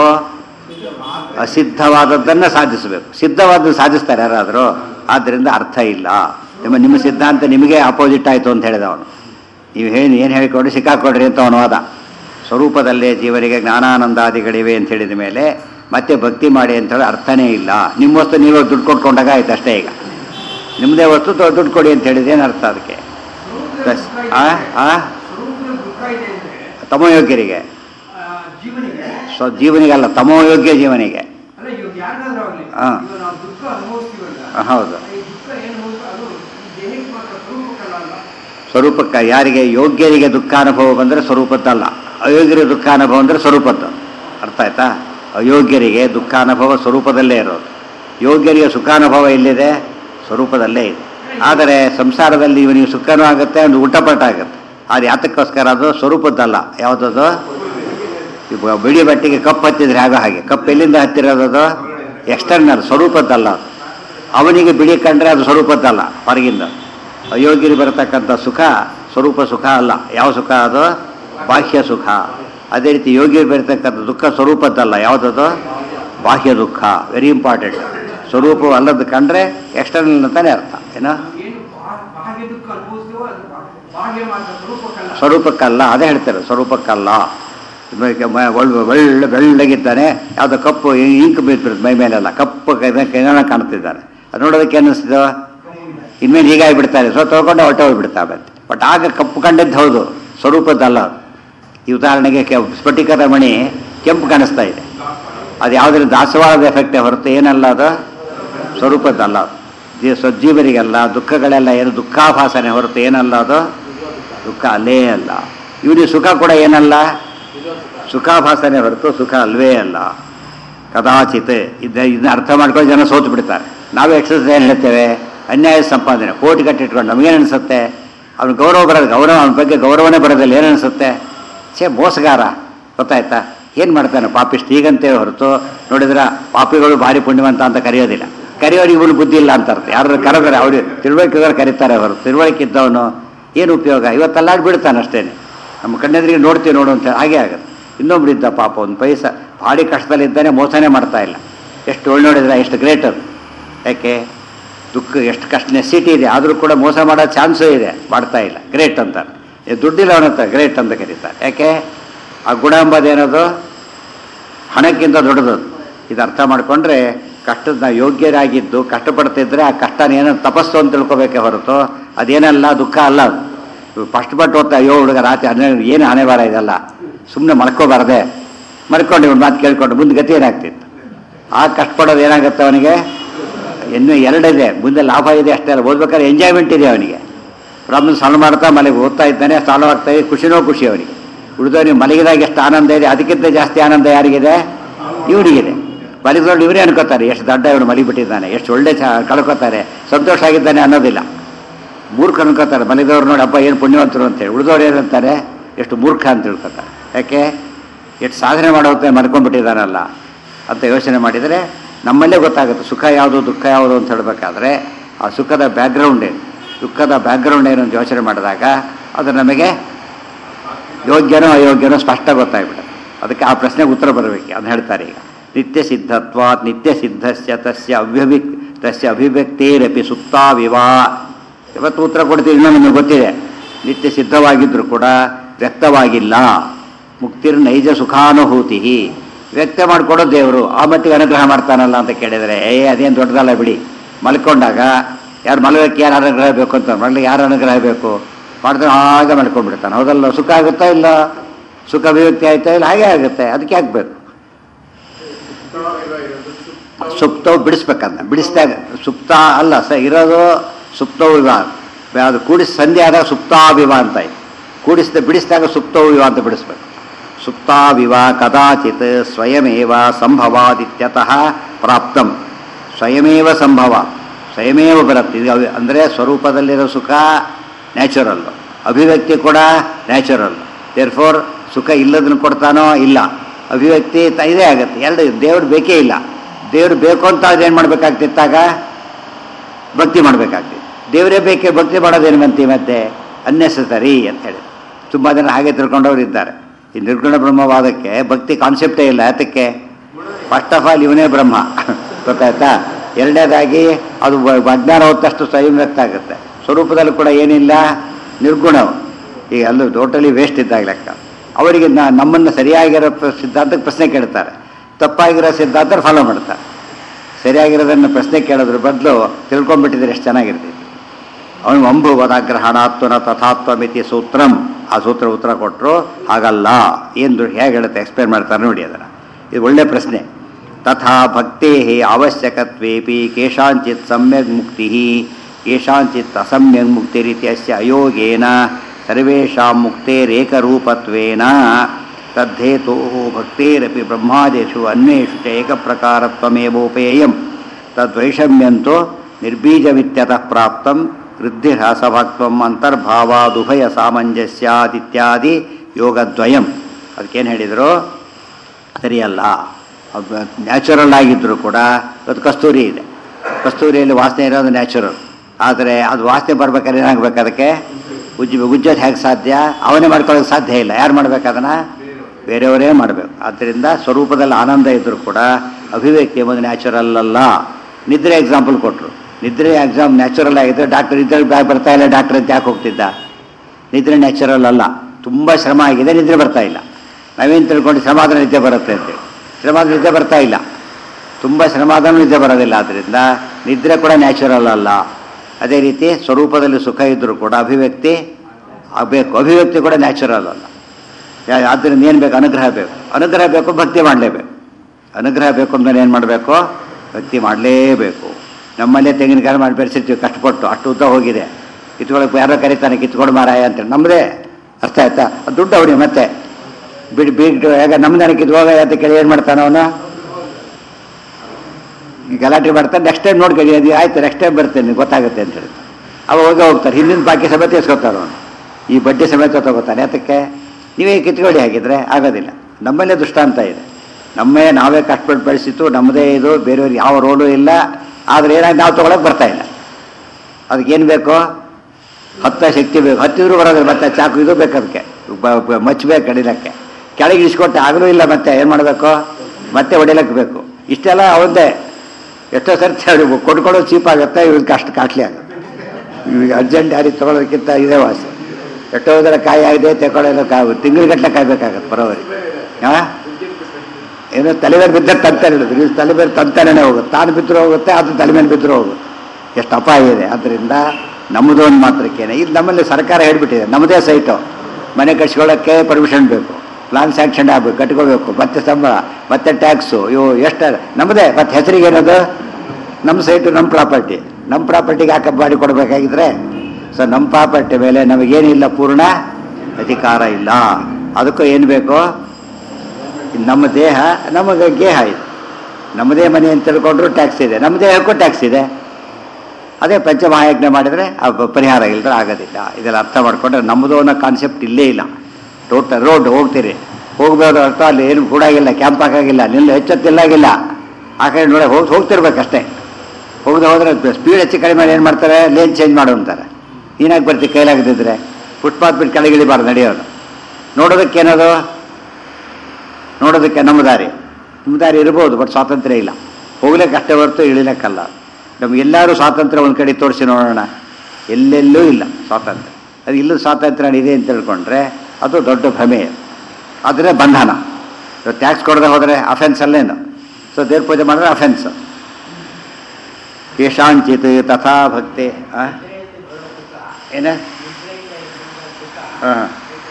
ಅಸಿದ್ಧವಾದದ್ದನ್ನು ಸಾಧಿಸಬೇಕು ಸಿದ್ಧವಾದದ್ದು ಸಾಧಿಸ್ತಾರೆ ಯಾರಾದರೂ ಆದ್ದರಿಂದ ಅರ್ಥ ಇಲ್ಲ ನಿಮ್ಮ ನಿಮ್ಮ ಸಿದ್ಧಾಂತ ನಿಮಗೆ ಅಪೋಸಿಟ್ ಆಯಿತು ಅಂತ ಹೇಳಿದ ಅವನು ನೀವು ಹೇಳಿ ಏನು ಹೇಳಿಕೊಡ್ರಿ ಸಿಕ್ಕಾಕೊಡ್ರಿ ಅಂತ ಅವನು ವಾದ ಸ್ವರೂಪದಲ್ಲೇ ಜೀವನಿಗೆ ಜ್ಞಾನಾನಂದಾದಿಗಳಿವೆ ಅಂತ ಹೇಳಿದ ಮೇಲೆ ಮತ್ತೆ ಭಕ್ತಿ ಮಾಡಿ ಅಂತ ಹೇಳಿ ಅರ್ಥನೇ ಇಲ್ಲ ನಿಮ್ಮ ವಸ್ತು ನೀವೇ ದುಡ್ಡು ಕೊಟ್ಕೊಂಡಾಗ ಆಯ್ತು ಅಷ್ಟೇ ಈಗ ನಿಮ್ಮದೇ ವಸ್ತು ದು- ದುಡ್ಡು ಕೊಡಿ ಅಂತ ಹೇಳಿದ್ರೆ ಏನು ಅರ್ಥ ಅದಕ್ಕೆ ದಸ್- ದುಃಖ ಆ ಇದೆ. ಆ ಸ್ವರೂಪದಲ್ಲಿ ದುಃಖ ಇದೆ ಅಂದ್ರೆ ತಮೋಯೋಗ್ಯರಿಗೆ ಆ, ಜೀವನಿಗೆ ಸೊ ಜೀವನಿಗಲ್ಲ ತಮೋಯೋಗ್ಯ ಜೀವನಿಗೆ ಅಲ್ಲ ಇವಾಗ ಯಾರಿಗಾದ್ರೂ ಆಗ್ಲಿ ಹಾ. ಇವಾಗ ನಾವು ದುಃಖ ಅನುಭವಿಸ್ತೀವಲ್ಲ ಆ, ಹೌದು ಈ ದುಃಖ ಏನು ಅನುಭವಿಸ್ತೀವಿ ಅದು ಈ ದೇಹಕ್ಕೆ ಮಾತ್ರ ಸ್ವರೂಪಕ್ಕಲ್ಲ ಅಲ್ಲ ಸ್ವರೂಪಕ್ಕೆ ಯಾರಿಗೆ ಯೋಗ್ಯರಿಗೆ ದುಃಖಾನುಭವ ಬಂದರೆ ಸ್ವರೂಪದ್ದಲ್ಲ ಅಯೋಗ್ಯರಿಗೆ ದುಃಖಾನುಭವ ಅಂದರೆ ಸ್ವರೂಪದ್ದು ಅರ್ಥ ಆಯ್ತಾ ಅಯೋಗ್ಯರಿಗೆ ದುಃಖಾನುಭವ ಸ್ವರೂಪದಲ್ಲೇ ಇರೋದು ಯೋಗ್ಯರಿಗೆ ಸುಖಾನುಭವ ಎಲ್ಲಿದೆ ಸ್ವರೂಪದಲ್ಲೇ ಇದೆ ಆದರೆ ಸಂಸಾರದಲ್ಲಿ ಇವನಿಗೆ ಸುಖನೂ ಆಗುತ್ತೆ ಒಂದು ಊಟಪಟ ಆಗುತ್ತೆ ಅದು ಯಾತಕ್ಕೋಸ್ಕರ ಅದು ಸ್ವರೂಪದ್ದಲ್ಲ ಯಾವುದದು ಇವಾಗ ಬಿಳಿ ಬಟ್ಟೆಗೆ ಕಪ್ಪು ಹತ್ತಿದ್ರೆ ಆಗ ಹಾಗೆ ಕಪ್ಪು ಎಲ್ಲಿಂದ ಹತ್ತಿರೋದು ಎಕ್ಸ್ಟರ್ನಲ್ ಸ್ವರೂಪದ್ದಲ್ಲ ಅದು. ಅವನಿಗೆ ಬಿಳಿ ಕಂಡ್ರೆ ಅದು ಸ್ವರೂಪದ್ದಲ್ಲ ಹೊರಗಿಂದ ಅಯೋಗ್ಯರಿಗೆ ಬರತಕ್ಕಂಥ ಸುಖ ಸ್ವರೂಪ ಸುಖ ಅಲ್ಲ ಯಾವ ಸುಖ ಅದು ಬಾಹ್ಯ ಸುಖ ಅದೇ ರೀತಿ ಯೋಗ್ಯರಿಗೆ ಬರತಕ್ಕಂಥ ದುಃಖ ಸ್ವರೂಪದ್ದಲ್ಲ ಯಾವುದದು ಬಾಹ್ಯ ದುಃಖ ವೆರಿ ಇಂಪಾರ್ಟೆಂಟ್ ಸ್ವರೂಪ ಅಲ್ಲದ ಕಂಡ್ರೆ ಎಕ್ಸ್ಟರ್ನಲ್ ಅಂತಾನೆ ಅರ್ಥ ಏನೋ ಏನು ಬಾ- ಬಾಹ್ಯ ದುಃಖ ಅನುಭವಿಸ್ತೀವೋ ಅದು ಬಾ- ಬಾಹ್ಯ ಮಾತ್ರ ಸ್ವರೂಪಕ್ಕಲ್ಲ ಸ್ವರೂಪಕ್ಕಲ್ಲ ಅದೇ ಹೇಳ್ತಾರೆ ಸ್ವರೂಪಕ್ಕಲ್ಲ ಇವಾಗ ಮ- ಒಳ್ಳೆ ಒಳ್ಳೆ ಬೆಳ್ಳಗಿದ್ದಾನೆ ಯಾವುದೋ ಕಪ್ಪು ಇಂಕ್ ಬೀಳ್ತಿರುತ್ತೆ ಮೈ ಮೇಲೆಲ್ಲ ಕಪ್ಪು ಏನೋ ಕಾಣ್ತಿದ್ದಾರೆ ಅದು ನೋಡೋದಕ್ಕೆ ಅನ್ನಿಸ್ತು ಇನ್ಮೇಲೆ ಹೀಗಾಗಿ ಬಿಡ್ತಾರೆ ಸೊ ತೊಳ್ಕೊಂಡು ಹೊಟ್ಟೆ ಹೋಗ್ಬಿಡ್ತಾ ಬಂತೆ ಬಟ್ ಆಗ ಕಪ್ಪು ಕಂಡದ್ದು ಹೌದು ಸ್ವರೂಪದ್ದಲ್ಲ ಅದು. ಈ ಉದಾಹರಣೆಗೆ ಕೆ ಸ್ಫಟಿಕದ ಮಣಿ ಕೆಂಪು ಕಾಣಿಸ್ತಾ ಇದೆ ಅದು ಯಾವುದ್ರ ದಾಸವಾಳದ ಎಫೆಕ್ಟೇ ಹೊರತು ಏನಲ್ಲ ಅದು ಸ್ವರೂಪದ್ದಲ್ಲ ಅದು. ಜೀ ಸಜ್ಜೀವರಿಗೆಲ್ಲ ದುಃಖಗಳೆಲ್ಲ ಏನು ದುಃಖಾಭಾಸನೆ ಹೊರತು ಏನಲ್ಲ ಅದು ದುಃಖ ಅಲ್ಲೇ ಅಲ್ಲ ಇವನಿಗೆ ಸುಖ ಕೂಡ ಏನಲ್ಲ ಸುಖಾಭಾಸನೆ ಹೊರತು ಸುಖ ಅಲ್ವೇ ಅಲ್ಲ ಕದಾಚಿತ್ ಇದ ಇದನ್ನ ಅರ್ಥ ಮಾಡ್ಕೊಂಡು ಜನ ಸೋತು ಬಿಡ್ತಾರೆ ನಾವೇ ಎಕ್ಸಸೈಸ್ ಏನು ಹೇಳ್ತೇವೆ ಅನ್ಯಾಯ ಸಂಪಾದನೆ ಕೋಟಿ ಕಟ್ಟಿಟ್ಕೊಂಡು ನಮಗೇನು ಅನಿಸುತ್ತೆ ಅವ್ನು ಗೌರವ ಬರೋದು ಗೌರವ ಅವನ ಬಗ್ಗೆ ಗೌರವನೇ ಬರೋದಿಲ್ಲ ಏನು ಅನಿಸುತ್ತೆ ಛೇ ಮೋಸಗಾರ ಗೊತ್ತಾಯ್ತಾ ಏನು ಮಾಡ್ತಾನೆ ಪಾಪಿಸ್ಟ್ ಹೀಗಂತೇವೆ ಹೊರತು ನೋಡಿದ್ರೆ ಪಾಪಿಗಳು ಭಾರಿ ಪುಣ್ಯವಂತ ಅಂತ ಕರೆಯೋದಿಲ್ಲ ಕರೆಯೋರು ಇವನು ಬುದ್ಧಿ ಇಲ್ಲ ಅಂತ ಅರ್ಥ ಯಾರು ಕರೆದ್ರೆ ಅವ್ರು ತಿಳುವಳಿಕೆದವ್ರು ಕರೀತಾರೆ ಹೊರತು ತಿಳುವಳಿಕೆ ಇದ್ದವನು ಏನು ಉಪಯೋಗ ಇವತ್ತೆಲ್ಲಾಡಿ ಬಿಡ್ತಾನೆ ಅಷ್ಟೇನೆ ನಮ್ಮ ಕಣ್ಣೆದ್ರಿಗೆ ನೋಡ್ತೀವಿ ನೋಡು ಅಂತ ಹಾಗೆ ಆಗುತ್ತೆ ಇನ್ನೊಬ್ರು ಇದ್ದ ಪಾಪ ಒಂದು ಪೈಸ ಭಾರಿ ಕಷ್ಟದಲ್ಲಿದ್ದಾನೆ ಮೋಸನೇ ಮಾಡ್ತಾ ಇಲ್ಲ ಎಷ್ಟು ಒಳ್ಳೆ ನೋಡಿದ್ರೆ ಎಷ್ಟು ಗ್ರೇಟ್ ಅದು ಯಾಕೆ ದುಃಖ ಎಷ್ಟು ಕಷ್ಟ ನೆಸಿಟಿ ಇದೆ ಆದರೂ ಕೂಡ ಮೋಸ ಮಾಡೋ ಚಾನ್ಸೂ ಇದೆ ಮಾಡ್ತಾ ಇಲ್ಲ ಗ್ರೇಟ್ ಅಂತಾರೆ ಏ, ದುಡ್ಡಿಲ್ಲ ಅವನ ಹತ್ರ ಗ್ರೇಟ್ ಅಂತ ಕರೀತಾರೆ ಯಾಕೆ ಆ ಗುಣ ಎಂಬುದೇನದು ಹಣಕ್ಕಿಂತ ದೊಡ್ಡದು ಇದು ಅರ್ಥ ಮಾಡಿಕೊಂಡ್ರೆ ಕಷ್ಟದ ಯೋಗ್ಯರಾಗಿದ್ದು ಕಷ್ಟಪಡ್ತಿದ್ರೆ ಆ ಕಷ್ಟನ ಏನೋ ತಪಸ್ಸು ಅಂತ ತಿಳ್ಕೊಬೇಕೆ ಹೊರತು ಅದೇನಲ್ಲ ದುಃಖ ಅಲ್ಲ ಅದು ಕಷ್ಟಪಟ್ಟು ಓದ್ತಾ ಅಯ್ಯೋ ಹುಡುಗ ರಾತ್ರಿ ಹನ್ನೆರಡು ಏನು ಹಣೆ ಬಾರ ಇದಲ್ಲ ಸುಮ್ಮನೆ ಮಲ್ಕೋಬಾರ್ದೆ ಮಲ್ಕೊಂಡು ಇವ್ನು ಮಾತು ಕೇಳ್ಕೊಂಡು ಮುಂದೆ ಗತಿ ಏನಾಗ್ತಿತ್ತು ಆ ಕಷ್ಟಪಡೋದು ಏನಾಗುತ್ತೆ ಅವನಿಗೆ ಇನ್ನೂ ಎರಡಿದೆ ಮುಂದೆ ಲಾಭ ಇದೆ ಅಷ್ಟೇ ಅಲ್ಲ ಓದ್ಬೇಕಾದ್ರೆ ಎಂಜಾಯ್ಮೆಂಟ್ ಇದೆ ಅವನಿಗೆ ಪ್ರಾಬ್ಲಮ್ ಸಾಲ್ವ್ ಮಾಡ್ತಾ ಮನೆಗೆ ಓದ್ತಾ ಇದ್ದಾನೆ ಸಾಲ್ವ್ ಆಗ್ತಾ ಇದೆ ಖುಷಿನೋ ಖುಷಿ ಅವನಿಗೆ ಉಳಿದವನಿಗೆ ಮಲಗಿದಾಗ ಎಷ್ಟು ಆನಂದ ಇದೆ ಅದಕ್ಕಿಂತ ಜಾಸ್ತಿ ಆನಂದ ಯಾರಿಗಿದೆ ಇವನಿಗಿದೆ ಮಲಗಿದವ್ರು ಇವರೇ ಅನ್ಕೋತಾರೆ ಎಷ್ಟು ದಡ್ಡ ಇವನು ಮಲಿಬಿಟ್ಟಿದ್ದಾನೆ ಎಷ್ಟು ಒಳ್ಳೆ ಚ ಕಳ್ಕೊತಾರೆ ಸಂತೋಷ ಆಗಿದ್ದಾನೆ ಅನ್ನೋದಿಲ್ಲ ಮೂರ್ಖ ಅನ್ಕೋತಾರೆ ಮಲಗಿದವ್ರು ನೋಡಿ ಅಪ್ಪ ಏನು ಪುಣ್ಯವಂತರು ಅಂತೇಳಿ ಉಳಿದವ್ರು ಏನಂತಾರೆ ಎಷ್ಟು ಮೂರ್ಖ ಅಂತ ತಿಳ್ಕೊತಾರೆ ಯಾಕೆ ಎಷ್ಟು ಸಾಧನೆ ಮಾಡೋತ್ತೆ ಮಲ್ಕೊಂಡ್ಬಿಟ್ಟಿದ್ದಾನಲ್ಲ ಅಂತ ಯೋಚನೆ ಮಾಡಿದರೆ ನಮ್ಮಲ್ಲೇ ಗೊತ್ತಾಗುತ್ತೆ ಸುಖ ಯಾವುದು ದುಃಖ ಯಾವುದು ಅಂತ ಹೇಳಬೇಕಾದ್ರೆ ಆ ಸುಖದ ಬ್ಯಾಕ್ಗ್ರೌಂಡ್ ಏನು ದುಃಖದ ಬ್ಯಾಕ್ಗ್ರೌಂಡ್ ಏನು ಅಂತ ಯೋಚನೆ ಮಾಡಿದಾಗ ಅದು ನಮಗೆ ಯೋಗ್ಯನೋ ಅಯೋಗ್ಯನೋ ಸ್ಪಷ್ಟ ಗೊತ್ತಾಗ್ಬಿಡುತ್ತೆ ಅದಕ್ಕೆ ಆ ಪ್ರಶ್ನೆಗೆ ಉತ್ತರ ಬರಬೇಕು ಅಂತ ಹೇಳ್ತಾರೆ ಈಗ ನಿತ್ಯ ಸಿದ್ಧತ್ವಾತ್ ನಿತ್ಯ ಸಿದ್ಧಸ್ಯ ತಸ್ಯ ಅವ್ಯಭಿಕ್ ತಸ್ಯ ಅಭಿವ್ಯಕ್ತಿರಪಿ ಸುಪ್ತಾವಿವಾ ಇವತ್ತು ಉತ್ತರ ಕೊಡ್ತೀವಿ ಇನ್ನೂ ನಮಗೆ ಗೊತ್ತಿದೆ ನಿತ್ಯ ಸಿದ್ಧವಾಗಿದ್ದರೂ ಕೂಡ ವ್ಯಕ್ತವಾಗಿಲ್ಲ ಮುಕ್ತಿರ್ ನೈಜ ಸುಖಾನುಭೂತಿ ವ್ಯಕ್ತ ಮಾಡಿಕೊಡೋ ದೇವರು ಆ ಮಟ್ಟಿಗೆ ಅನುಗ್ರಹ ಮಾಡ್ತಾನಲ್ಲ ಅಂತ ಕೇಳಿದರೆ ಏ ಅದೇನು ದೊಡ್ಡದಲ್ಲ ಬಿಡಿ ಮಲ್ಕೊಂಡಾಗ ಯಾರು ಮಲಗಕ್ಕೆ ಯಾರು ಅನುಗ್ರಹ ಬೇಕು ಅಂತ ಮಲಗಿ ಯಾರು ಅನುಗ್ರಹ ಬೇಕು ಮಾಡಿದ್ರೆ ಹಾಗೆ ಮಲ್ಕೊಂಡ್ಬಿಡ್ತಾನೆ ಹೌದಲ್ಲ ಸುಖ ಆಗುತ್ತಾ ಇಲ್ಲ ಸುಖ ಅಭಿವ್ಯಕ್ತಿ ಆಯ್ತಾ ಇಲ್ಲ ಹಾಗೆ ಆಗುತ್ತೆ ಅದಕ್ಕೆ ಆಗ್ಬೇಕು ಸುಪ್ತವು ಬಿಡಿಸ್ಬೇಕಂತ ಬಿಡಿಸಿದಾಗ ಸುಪ್ತ ಅಲ್ಲ ಸ ಇರೋದು ಸುಪ್ತವು ವಿವ ಅದು ಕೂಡಿಸಿ ಸಂಧಿ ಆದಾಗ ಸುಪ್ತಾವಿವ ಅಂತ ಇದೆ ಕೂಡಿಸಿದ ಬಿಡಿಸಿದಾಗ ಸುಪ್ತವು ವಿವ ಅಂತ ಬಿಡಿಸ್ಬೇಕು ಸುಪ್ತಾವಿವ ಕದಾಚಿತ್ ಸ್ವಯಮೇವ ಸಂಭವಾದಿತ್ಯತಃ ಪ್ರಾಪ್ತಂ ಸ್ವಯಮೇವ ಸಂಭವ ಸ್ವಯಮೇವ ಬರುತ್ತೆ ಇದು ಅವಿ- ಅಂದರೆ ಸ್ವರೂಪದಲ್ಲಿರೋ ಸುಖ ನ್ಯಾಚುರಲ್ ಅಭಿವ್ಯಕ್ತಿ ಕೂಡ ನ್ಯಾಚುರಲ್ ದೇರ್ ಫೋರ್ ಸುಖ ಇಲ್ಲದನ್ನು ಕೊಡ್ತಾನೋ ಇಲ್ಲ ಅಭಿವ್ಯಕ್ತಿ ತ- ಇದೇ ಆಗುತ್ತೆ ಎರಡು ದೇವ್ರು ಬೇಕೇ ಇಲ್ಲ ದೇವ್ರು ಬೇಕು ಅಂತ ಅದೇನು ಮಾಡಬೇಕಾಗ್ತಿತ್ತಾಗ ಭಕ್ತಿ ಮಾಡಬೇಕಾಗ್ತಿತ್ತು ದೇವರೇ ಬೇಕೇ ಭಕ್ತಿ ಮಾಡೋದೇನು ಬಂತಿ ಮತ್ತೆ ಅನ್ನೆಸರಿ ಅಂತ ಹೇಳಿ ತುಂಬ ಜನ ಹಾಗೆ ತಿಳ್ಕೊಂಡವ್ರು ಇದ್ದಾರೆ ಈ ನಿರ್ಗುಣ ಬ್ರಹ್ಮವಾದಕ್ಕೆ ಭಕ್ತಿ ಕಾನ್ಸೆಪ್ಟೇ ಇಲ್ಲ ಯಾತಕ್ಕೆ ಫಸ್ಟ್ ಆಫ್ ಆಲ್ ಇವನೇ ಬ್ರಹ್ಮ ಗೊತ್ತಾಯ್ತಾ ಎರಡನೇದಾಗಿ ಅದು ವ- ಅಜ್ಞಾನ ಹೊತ್ತಷ್ಟು ಸ್ವಯಂ ವ್ಯಕ್ತ ಆಗುತ್ತೆ ಸ್ವರೂಪದಲ್ಲಿ ಕೂಡ ಏನಿಲ್ಲ ನಿರ್ಗುಣವು ಈಗ ಅಲ್ಲೂ ಟೋಟಲಿ ವೇಸ್ಟ್ ಇದ್ದಾಗ ಲೆಕ್ಕ ಅವರಿಗೆ ನ- ನಮ್ಮನ್ನು ಸರಿಯಾಗಿರೋ ಪ್ರ- ಸಿದ್ಧಾಂತಕ್ಕೆ ಪ್ರಶ್ನೆ ಕೇಳ್ತಾರೆ ತಪ್ಪಾಗಿರೋ ಸಿದ್ಧಾಂತ ಫಾಲೋ ಮಾಡ್ತಾರೆ ಸರಿಯಾಗಿರೋದನ್ನು ಪ್ರಶ್ನೆ ಕೇಳೋದ್ರ ಬದಲು ತಿಳ್ಕೊಂಡ್ಬಿಟ್ಟಿದ್ರೆ ಎಷ್ಟು ಚೆನ್ನಾಗಿರ್ತಿತ್ತು ಅವನು ಅಂಬುವದಾಗ್ರಹಣಾತ್ವನ ತಥಾತ್ವಮಿತಿ ಸೂತ್ರಂ ಆ ಸೂತ್ರ ಉತ್ತರ ಕೊಟ್ಟರು ಹಾಗಲ್ಲ ಏನು ಹೇಗೆ ಹೇಳುತ್ತೆ ಎಕ್ಸ್ಪ್ಲೇನ್ ಮಾಡ್ತಾರೆ ನೋಡಿ ಅದನ್ನು ಇದು ಒಳ್ಳೆ ಪ್ರಶ್ನೆ ತಥಾ ಭಕ್ತೇ ಅವಶ್ಯಕತ್ವೇಪಿ ಕೇಷಾಂಚಿತ್ ಸಮ್ಯಕ್ ಮುಕ್ತಿ ಕೇಷಾಂಚಿತ್ ಅಸಮ್ಯಕ್ ಮುಕ್ತಿರಿತ್ಯಸ್ಯ ಅಯೋಗೇನ ಸರ್ವೇಷಾಂ ಮುಕ್ತೇರೇಕರೂಪತ್ವೇನ ತದ್ದೇತೋ ಭಕ್ತೇರಪಿ ಬ್ರಹ್ಮಾದೇಶು ಅನ್ವೇಷು ಚ ಏಕಪ್ರಕಾರತ್ವಮೇವೋಪೇಯಂ ತದ್ವೈಷಮ್ಯಂತೋ ನಿರ್ಬೀಜವಿತ್ಯತಃ ಪ್ರಾಪ್ತಂ ವೃದ್ಧಿರಸಭಕ್ತ್ವಂ ಅಂತರ್ಭಾವಾದುಭಯ ಸಾಮಂಜಸ್ಯಾದಿತ್ಯಾದಿ ಯೋಗದ್ವಯಂ ಅದಕ್ಕೇನು ಹೇಳಿದರು ಸರಿಯಲ್ಲ ನ್ಯಾಚುರಲ್ ಆಗಿದ್ದರೂ ಕೂಡ ಇವತ್ತು ಕಸ್ತೂರಿ ಇದೆ ಕಸ್ತೂರಿಯಲ್ಲಿ ವಾಸನೆ ಇರೋದು ನ್ಯಾಚುರಲ್ ಆದರೆ ಅದು ವಾಸನೆ ಬರ್ಬೇಕಾದ್ರೆ ಏನಾಗಬೇಕು ಅದಕ್ಕೆ ಉಜ್ಜಿ ಉಜ್ಜೋದು ಹೇಗೆ ಸಾಧ್ಯ ಅವನೇ ಮಾಡ್ಕೊಳ್ಳೋಕೆ ಸಾಧ್ಯ ಇಲ್ಲ ಯಾರು ಮಾಡ್ಬೇಕು ಅದನ್ನು ಬೇರೆಯವರೇ ಮಾಡಬೇಕು ಆದ್ದರಿಂದ ಸ್ವರೂಪದಲ್ಲಿ ಆನಂದ ಇದ್ದರೂ ಕೂಡ ಅಭಿವ್ಯಕ್ತಿ ಎಂಬುದು ನ್ಯಾಚುರಲ್ ಅಲ್ಲ ನಿದ್ರೆ ಎಕ್ಸಾಂಪಲ್ ಕೊಟ್ಟರು ನಿದ್ರೆ ಎಕ್ಸಾಮ್ ನ್ಯಾಚುರಲ್ ಆಗಿದ್ದರೆ ಡಾಕ್ಟರ್ ನಿದ್ರೆ ಬ್ಯಾಗ್ ಬರ್ತಾ ಇಲ್ಲ ಡಾಕ್ಟರ್ ಅಂತ ಯಾಕೆ ಹೋಗ್ತಿದ್ದ ನಿದ್ರೆ ನ್ಯಾಚುರಲ್ ಅಲ್ಲ ತುಂಬ ಶ್ರಮ ಆಗಿದೆ ನಿದ್ರೆ ಬರ್ತಾ ಇಲ್ಲ ನಾವೇನು ತಿಳ್ಕೊಂಡು ಶ್ರಮಾದ ನಿದ್ದೆ ಬರುತ್ತೆ ಅಂತೇಳಿ ಶ್ರಮಾದ ನಿದ್ದೆ ಬರ್ತಾ ಇಲ್ಲ ತುಂಬ ಶ್ರಮಾದನೂ ನಿದ್ದೆ ಬರೋದಿಲ್ಲ ಆದ್ದರಿಂದ ನಿದ್ರೆ ಕೂಡ ನ್ಯಾಚುರಲ್ ಅಲ್ಲ ಅದೇ ರೀತಿ ಸ್ವರೂಪದಲ್ಲಿ ಸುಖ ಇದ್ದರೂ ಕೂಡ ಅಭಿವ್ಯಕ್ತಿ ಆಗಬೇಕು ಅಭಿವ್ಯಕ್ತಿ ಕೂಡ ನ್ಯಾಚುರಲ್ ಅಲ್ಲ ಯಾ- ಆದ್ದರಿಂದ ಏನು ಬೇಕು ಅನುಗ್ರಹ ಬೇಕು ಅನುಗ್ರಹ ಬೇಕು ಭಕ್ತಿ ಮಾಡಲೇಬೇಕು ಅನುಗ್ರಹ ಬೇಕು ಅಂದ್ರೆ ಏನು ಮಾಡಬೇಕು ಭಕ್ತಿ ಮಾಡಲೇಬೇಕು ನಮ್ಮಲ್ಲೇ ತೆಂಗಿನಕಾಯಿ ಮಾಡಿ ಬೆಳೆಸಿರ್ತೀವಿ ಕಷ್ಟಪಟ್ಟು ಅಷ್ಟು ಉದ್ದ ಹೋಗಿದೆ ಕಿತ್ಕೊಳ್ಳೋಕೆ ಯಾರೋ ಕರೀತಾನೆ ಕಿತ್ಕೊಂಡು ಮಾರಾಯ ಅಂತೇಳಿ ನಮ್ಮದೇ ಅರ್ಥ ಆಯ್ತಾ ಅದು ದುಡ್ಡು ಅವನಿಗೆ ಮತ್ತೆ ಬಿಡಿ ಬಿಟ್ಟು ಯಾಗ ನಮ್ದು ಕಿತ್ಕೋಗ ಅಂತ ಕೇಳಿ ಏನು ಮಾಡ್ತಾನೆ ಅವನು ಈ ಗಲಾಟೆ ಮಾಡ್ತಾರೆ ನೆಕ್ಸ್ಟ್ ಟೈಮ್ ನೋಡ್ಕೊಳ್ಳಿ ಅದು ಆಯ್ತು ನೆಕ್ಸ್ಟ್ ಟೈಮ್ ಬರ್ತೇನೆ ಗೊತ್ತಾಗುತ್ತೆ ಅಂತ ಹೇಳ್ತಾರೆ ಅವಾಗ ಹೋಗಿ ಹೋಗ್ತಾರೆ ಹಿಂದಿನ ಬಾಕಿ ಸಮೇತ ಇಸ್ಕೊತಾರೆ ಅವನು ಈ ಬಡ್ಡಿ ಸಮೇತ ತಗೋತಾನೆ ಅದಕ್ಕೆ ನೀವೇ ಕಿತ್ಕೊಳ್ಳಿ ಹಾಗಿದ್ರೆ ಆಗೋದಿಲ್ಲ ನಮ್ಮಲ್ಲೇ ದೃಷ್ಟಾಂತ ಇದೆ ನಮ್ಮೇ ನಾವೇ ಕಷ್ಟಪಟ್ಟು ಬೆಳೆಸಿತ್ತು ನಮ್ಮದೇ ಇದು ಬೇರೆಯವ್ರಿಗೆ ಯಾವ ರೋಲು ಇಲ್ಲ ಆದರೆ ಏನಾಗಿ ನಾವು ತೊಗೊಳಕ್ಕೆ ಬರ್ತಾ ಇಲ್ಲ ಅದಕ್ಕೇನು ಬೇಕು ಹತ್ತ ಶಕ್ತಿ ಬೇಕು ಹತ್ತಿದ್ರು ಬರೋದಿಲ್ಲ ಮತ್ತೆ ಚಾಕು ಇದು ಬೇಕು ಅದಕ್ಕೆ ಬ- ಬ- ಮಚ್ಚಬೇಕು ಕಡಿಲಕ್ಕೆ ಕೆಳಗೆ ಇಸ್ಕೊಟ್ಟೆ ಆಗಲೂ ಇಲ್ಲ ಮತ್ತೆ ಏನು ಮಾಡಬೇಕು ಮತ್ತೆ ಹೊಡಿಲಕ್ಕೆ ಬೇಕು ಇಷ್ಟೆಲ್ಲ ಅವಂದೇ ಎಷ್ಟೋ ಸರ್ತಿ ಅವ್ರಿಗೆ ಕೊಟ್ಕೊಳ್ಳೋದು ಚೀಪ್ ಆಗುತ್ತೆ ಇವ್ರಿಗೆ ಅಷ್ಟು ಕಾಸ್ಟ್ಲಿ ಆಗುತ್ತೆ ಇವಾಗ ಅರ್ಜೆಂಟ್ ಯಾರಿಗೆ ತೊಗೊಳೋದಕ್ಕಿಂತ ಇದೇ ವಾಸಿ ಎಷ್ಟೋ ಇದರ ಕಾಯಿ ಆಗಿದೆ ತಗೊಳ್ಳೋದು ಕಾಯಿ ತಿಂಗಳಿಗಟ್ಟಲೆ ಕಾಯ್ಬೇಕಾಗತ್ತೆ ಬರೋವರಿ ಹಾಂ ಏನೋ ತಲೆ ಮೇಲೆ ಬಿದ್ದರೆ ತಂತಾನೆ ಹೇಳಿದ್ರು ನೀವು ತಲೆ ಮೇಲೆ ತಂತಾನೆ ಹೋಗುತ್ತೆ ತಾನು ಬಿದ್ದರೂ ಹೋಗುತ್ತೆ ಅದು ತಲೆ ಮೇಲೆ ಬಿದ್ದರೂ ಹೋಗುತ್ತೆ ಎಷ್ಟು ಅಪಾಯ ಇದೆ ಅದರಿಂದ ನಮ್ಮದು ಒಂದು ಮಾತ್ರಕ್ಕೇನೆ ಇದು ನಮ್ಮಲ್ಲಿ ಸರ್ಕಾರ ಹೇಳ್ಬಿಟ್ಟಿದೆ ನಮ್ಮದೇ ಸೈಟು ಮನೆ ಕಟ್ಸ್ಕೊಳ್ಳೋಕ್ಕೆ ಪರ್ಮಿಷನ್ ಬೇಕು ಪ್ಲಾನ್ ಸ್ಯಾಂಕ್ಷನ್ ಆಗಬೇಕು ಕಟ್ಕೋಬೇಕು ಮತ್ತೆ ಸಂಬಳ ಮತ್ತೆ ಟ್ಯಾಕ್ಸು ಇವು ಎಷ್ಟು ನಮ್ಮದೇ ಮತ್ತೆ ಹೆಸರಿಗೆ ಏನದು ನಮ್ಮ ಸೈಟು ನಮ್ಮ ಪ್ರಾಪರ್ಟಿ ನಮ್ಮ ಪ್ರಾಪರ್ಟಿಗೆ ಹಾಕ ಮಾಡಿ ಕೊಡಬೇಕಾಗಿದ್ರೆ ಸೊ ನಮ್ಮ ಪ್ರಾಪರ್ಟಿ ಮೇಲೆ ನಮಗೇನಿಲ್ಲ ಪೂರ್ಣ ಅಧಿಕಾರ ಇಲ್ಲ ಅದಕ್ಕೂ ಏನು ಬೇಕು ನಮ್ಮ ದೇಹ ನಮಗೆ ಗೇಹ ಇದೆ ನಮ್ಮದೇ ಮನೆ ಅಂತ ತಿಳ್ಕೊಂಡ್ರು ಟ್ಯಾಕ್ಸ್ ಇದೆ ನಮ್ಮ ದೇಹಕ್ಕೂ ಟ್ಯಾಕ್ಸ್ ಇದೆ ಅದೇ ಪಂಚಮಹಾಯಜ್ಞ ಮಾಡಿದರೆ ಆ ಪ- ಪರಿಹಾರ ಇಲ್ಲದ್ರೆ ಆಗೋದಿಲ್ಲ ಇದೆಲ್ಲ ಅರ್ಥ ಮಾಡಿಕೊಂಡ್ರೆ ನಮ್ಮದು ಅನ್ನೋ ಕಾನ್ಸೆಪ್ಟ್ ಇಲ್ಲೇ ಇಲ್ಲ ಟೋಟಲ್ ರೋಡ್ ಹೋಗ್ತೀರಿ ಹೋಗ್ಬೋದು ಅರ್ಥ ಅಲ್ಲಿ ಏನು ಕೂಡಾಗಿಲ್ಲ ಕ್ಯಾಂಪ್ ಹಾಕಾಗಿಲ್ಲ ನಿಲ್ಲ ಹೆಚ್ಚೊತ್ತಿಲ್ಲಾಗಿಲ್ಲ ಆ ಕಡೆ ನೋಡಿ ಹೋಗಿ ಹೋಗ್ತಿರ್ಬೇಕಷ್ಟೇ ಹೋಗದೆ ಹೋದ್ರೆ ಸ್ಪೀಡ್ ಹೆಚ್ಚು ಕಡಿಮೆ ಮಾಡಿ ಏನು ಮಾಡ್ತಾರೆ ಲೇನ್ ಚೇಂಜ್ ಮಾಡು ಅಂತಾರೆ ನೀನಾಗಿ ಬರ್ತಿ ಕೈಲಾಗದಿದ್ರೆ ಫುಟ್ಪಾತ್ ಬಿಟ್ಟು ಕೆಳಗೆ ಇಳಿಬಾರ್ದು ನಡೆಯೋದು ನೋಡೋದಕ್ಕೇನದು ನೋಡೋದಕ್ಕೆ ನಮ್ಮ ದಾರಿ ನಿಮ್ಮ ದಾರಿ ಇರ್ಬೋದು ಬಟ್ ಸ್ವಾತಂತ್ರ್ಯ ಇಲ್ಲ ಹೋಗ್ಲಿಕ್ಕೆ ಅಷ್ಟೇ ಹೊರತು ಇಳಿಲಿಕ್ಕಲ್ಲ ನಮಗೆಲ್ಲರೂ ಸ್ವಾತಂತ್ರ್ಯ ಒಂದು ಕಡೆ ತೋರಿಸಿ ನೋಡೋಣ ಎಲ್ಲೆಲ್ಲೂ ಇಲ್ಲ ಸ್ವಾತಂತ್ರ್ಯ ಅದು ಇಲ್ಲೂ ಸ್ವಾತಂತ್ರ್ಯ ಇದೆ ಅಂತ ತಿಳ್ಕೊಂಡ್ರೆ ಅದು ದೊಡ್ಡ ಭ್ರಮೆ ಆದರೆ ಬಂಧನ ಟ್ಯಾಕ್ಸ್ ಕೊಡದೆ ಹೋದರೆ ಅಫೆನ್ಸ್ ಅಲ್ಲೇನು ಸೊ ದೇವ್ರ ಪೂಜೆ ಮಾಡಿದ್ರೆ ಅಫೆನ್ಸ್ ಯಶಾಂಚಿತ್ ತಥಾ ಭಕ್ತಿ ಆ? ಏನ ಹಾಂ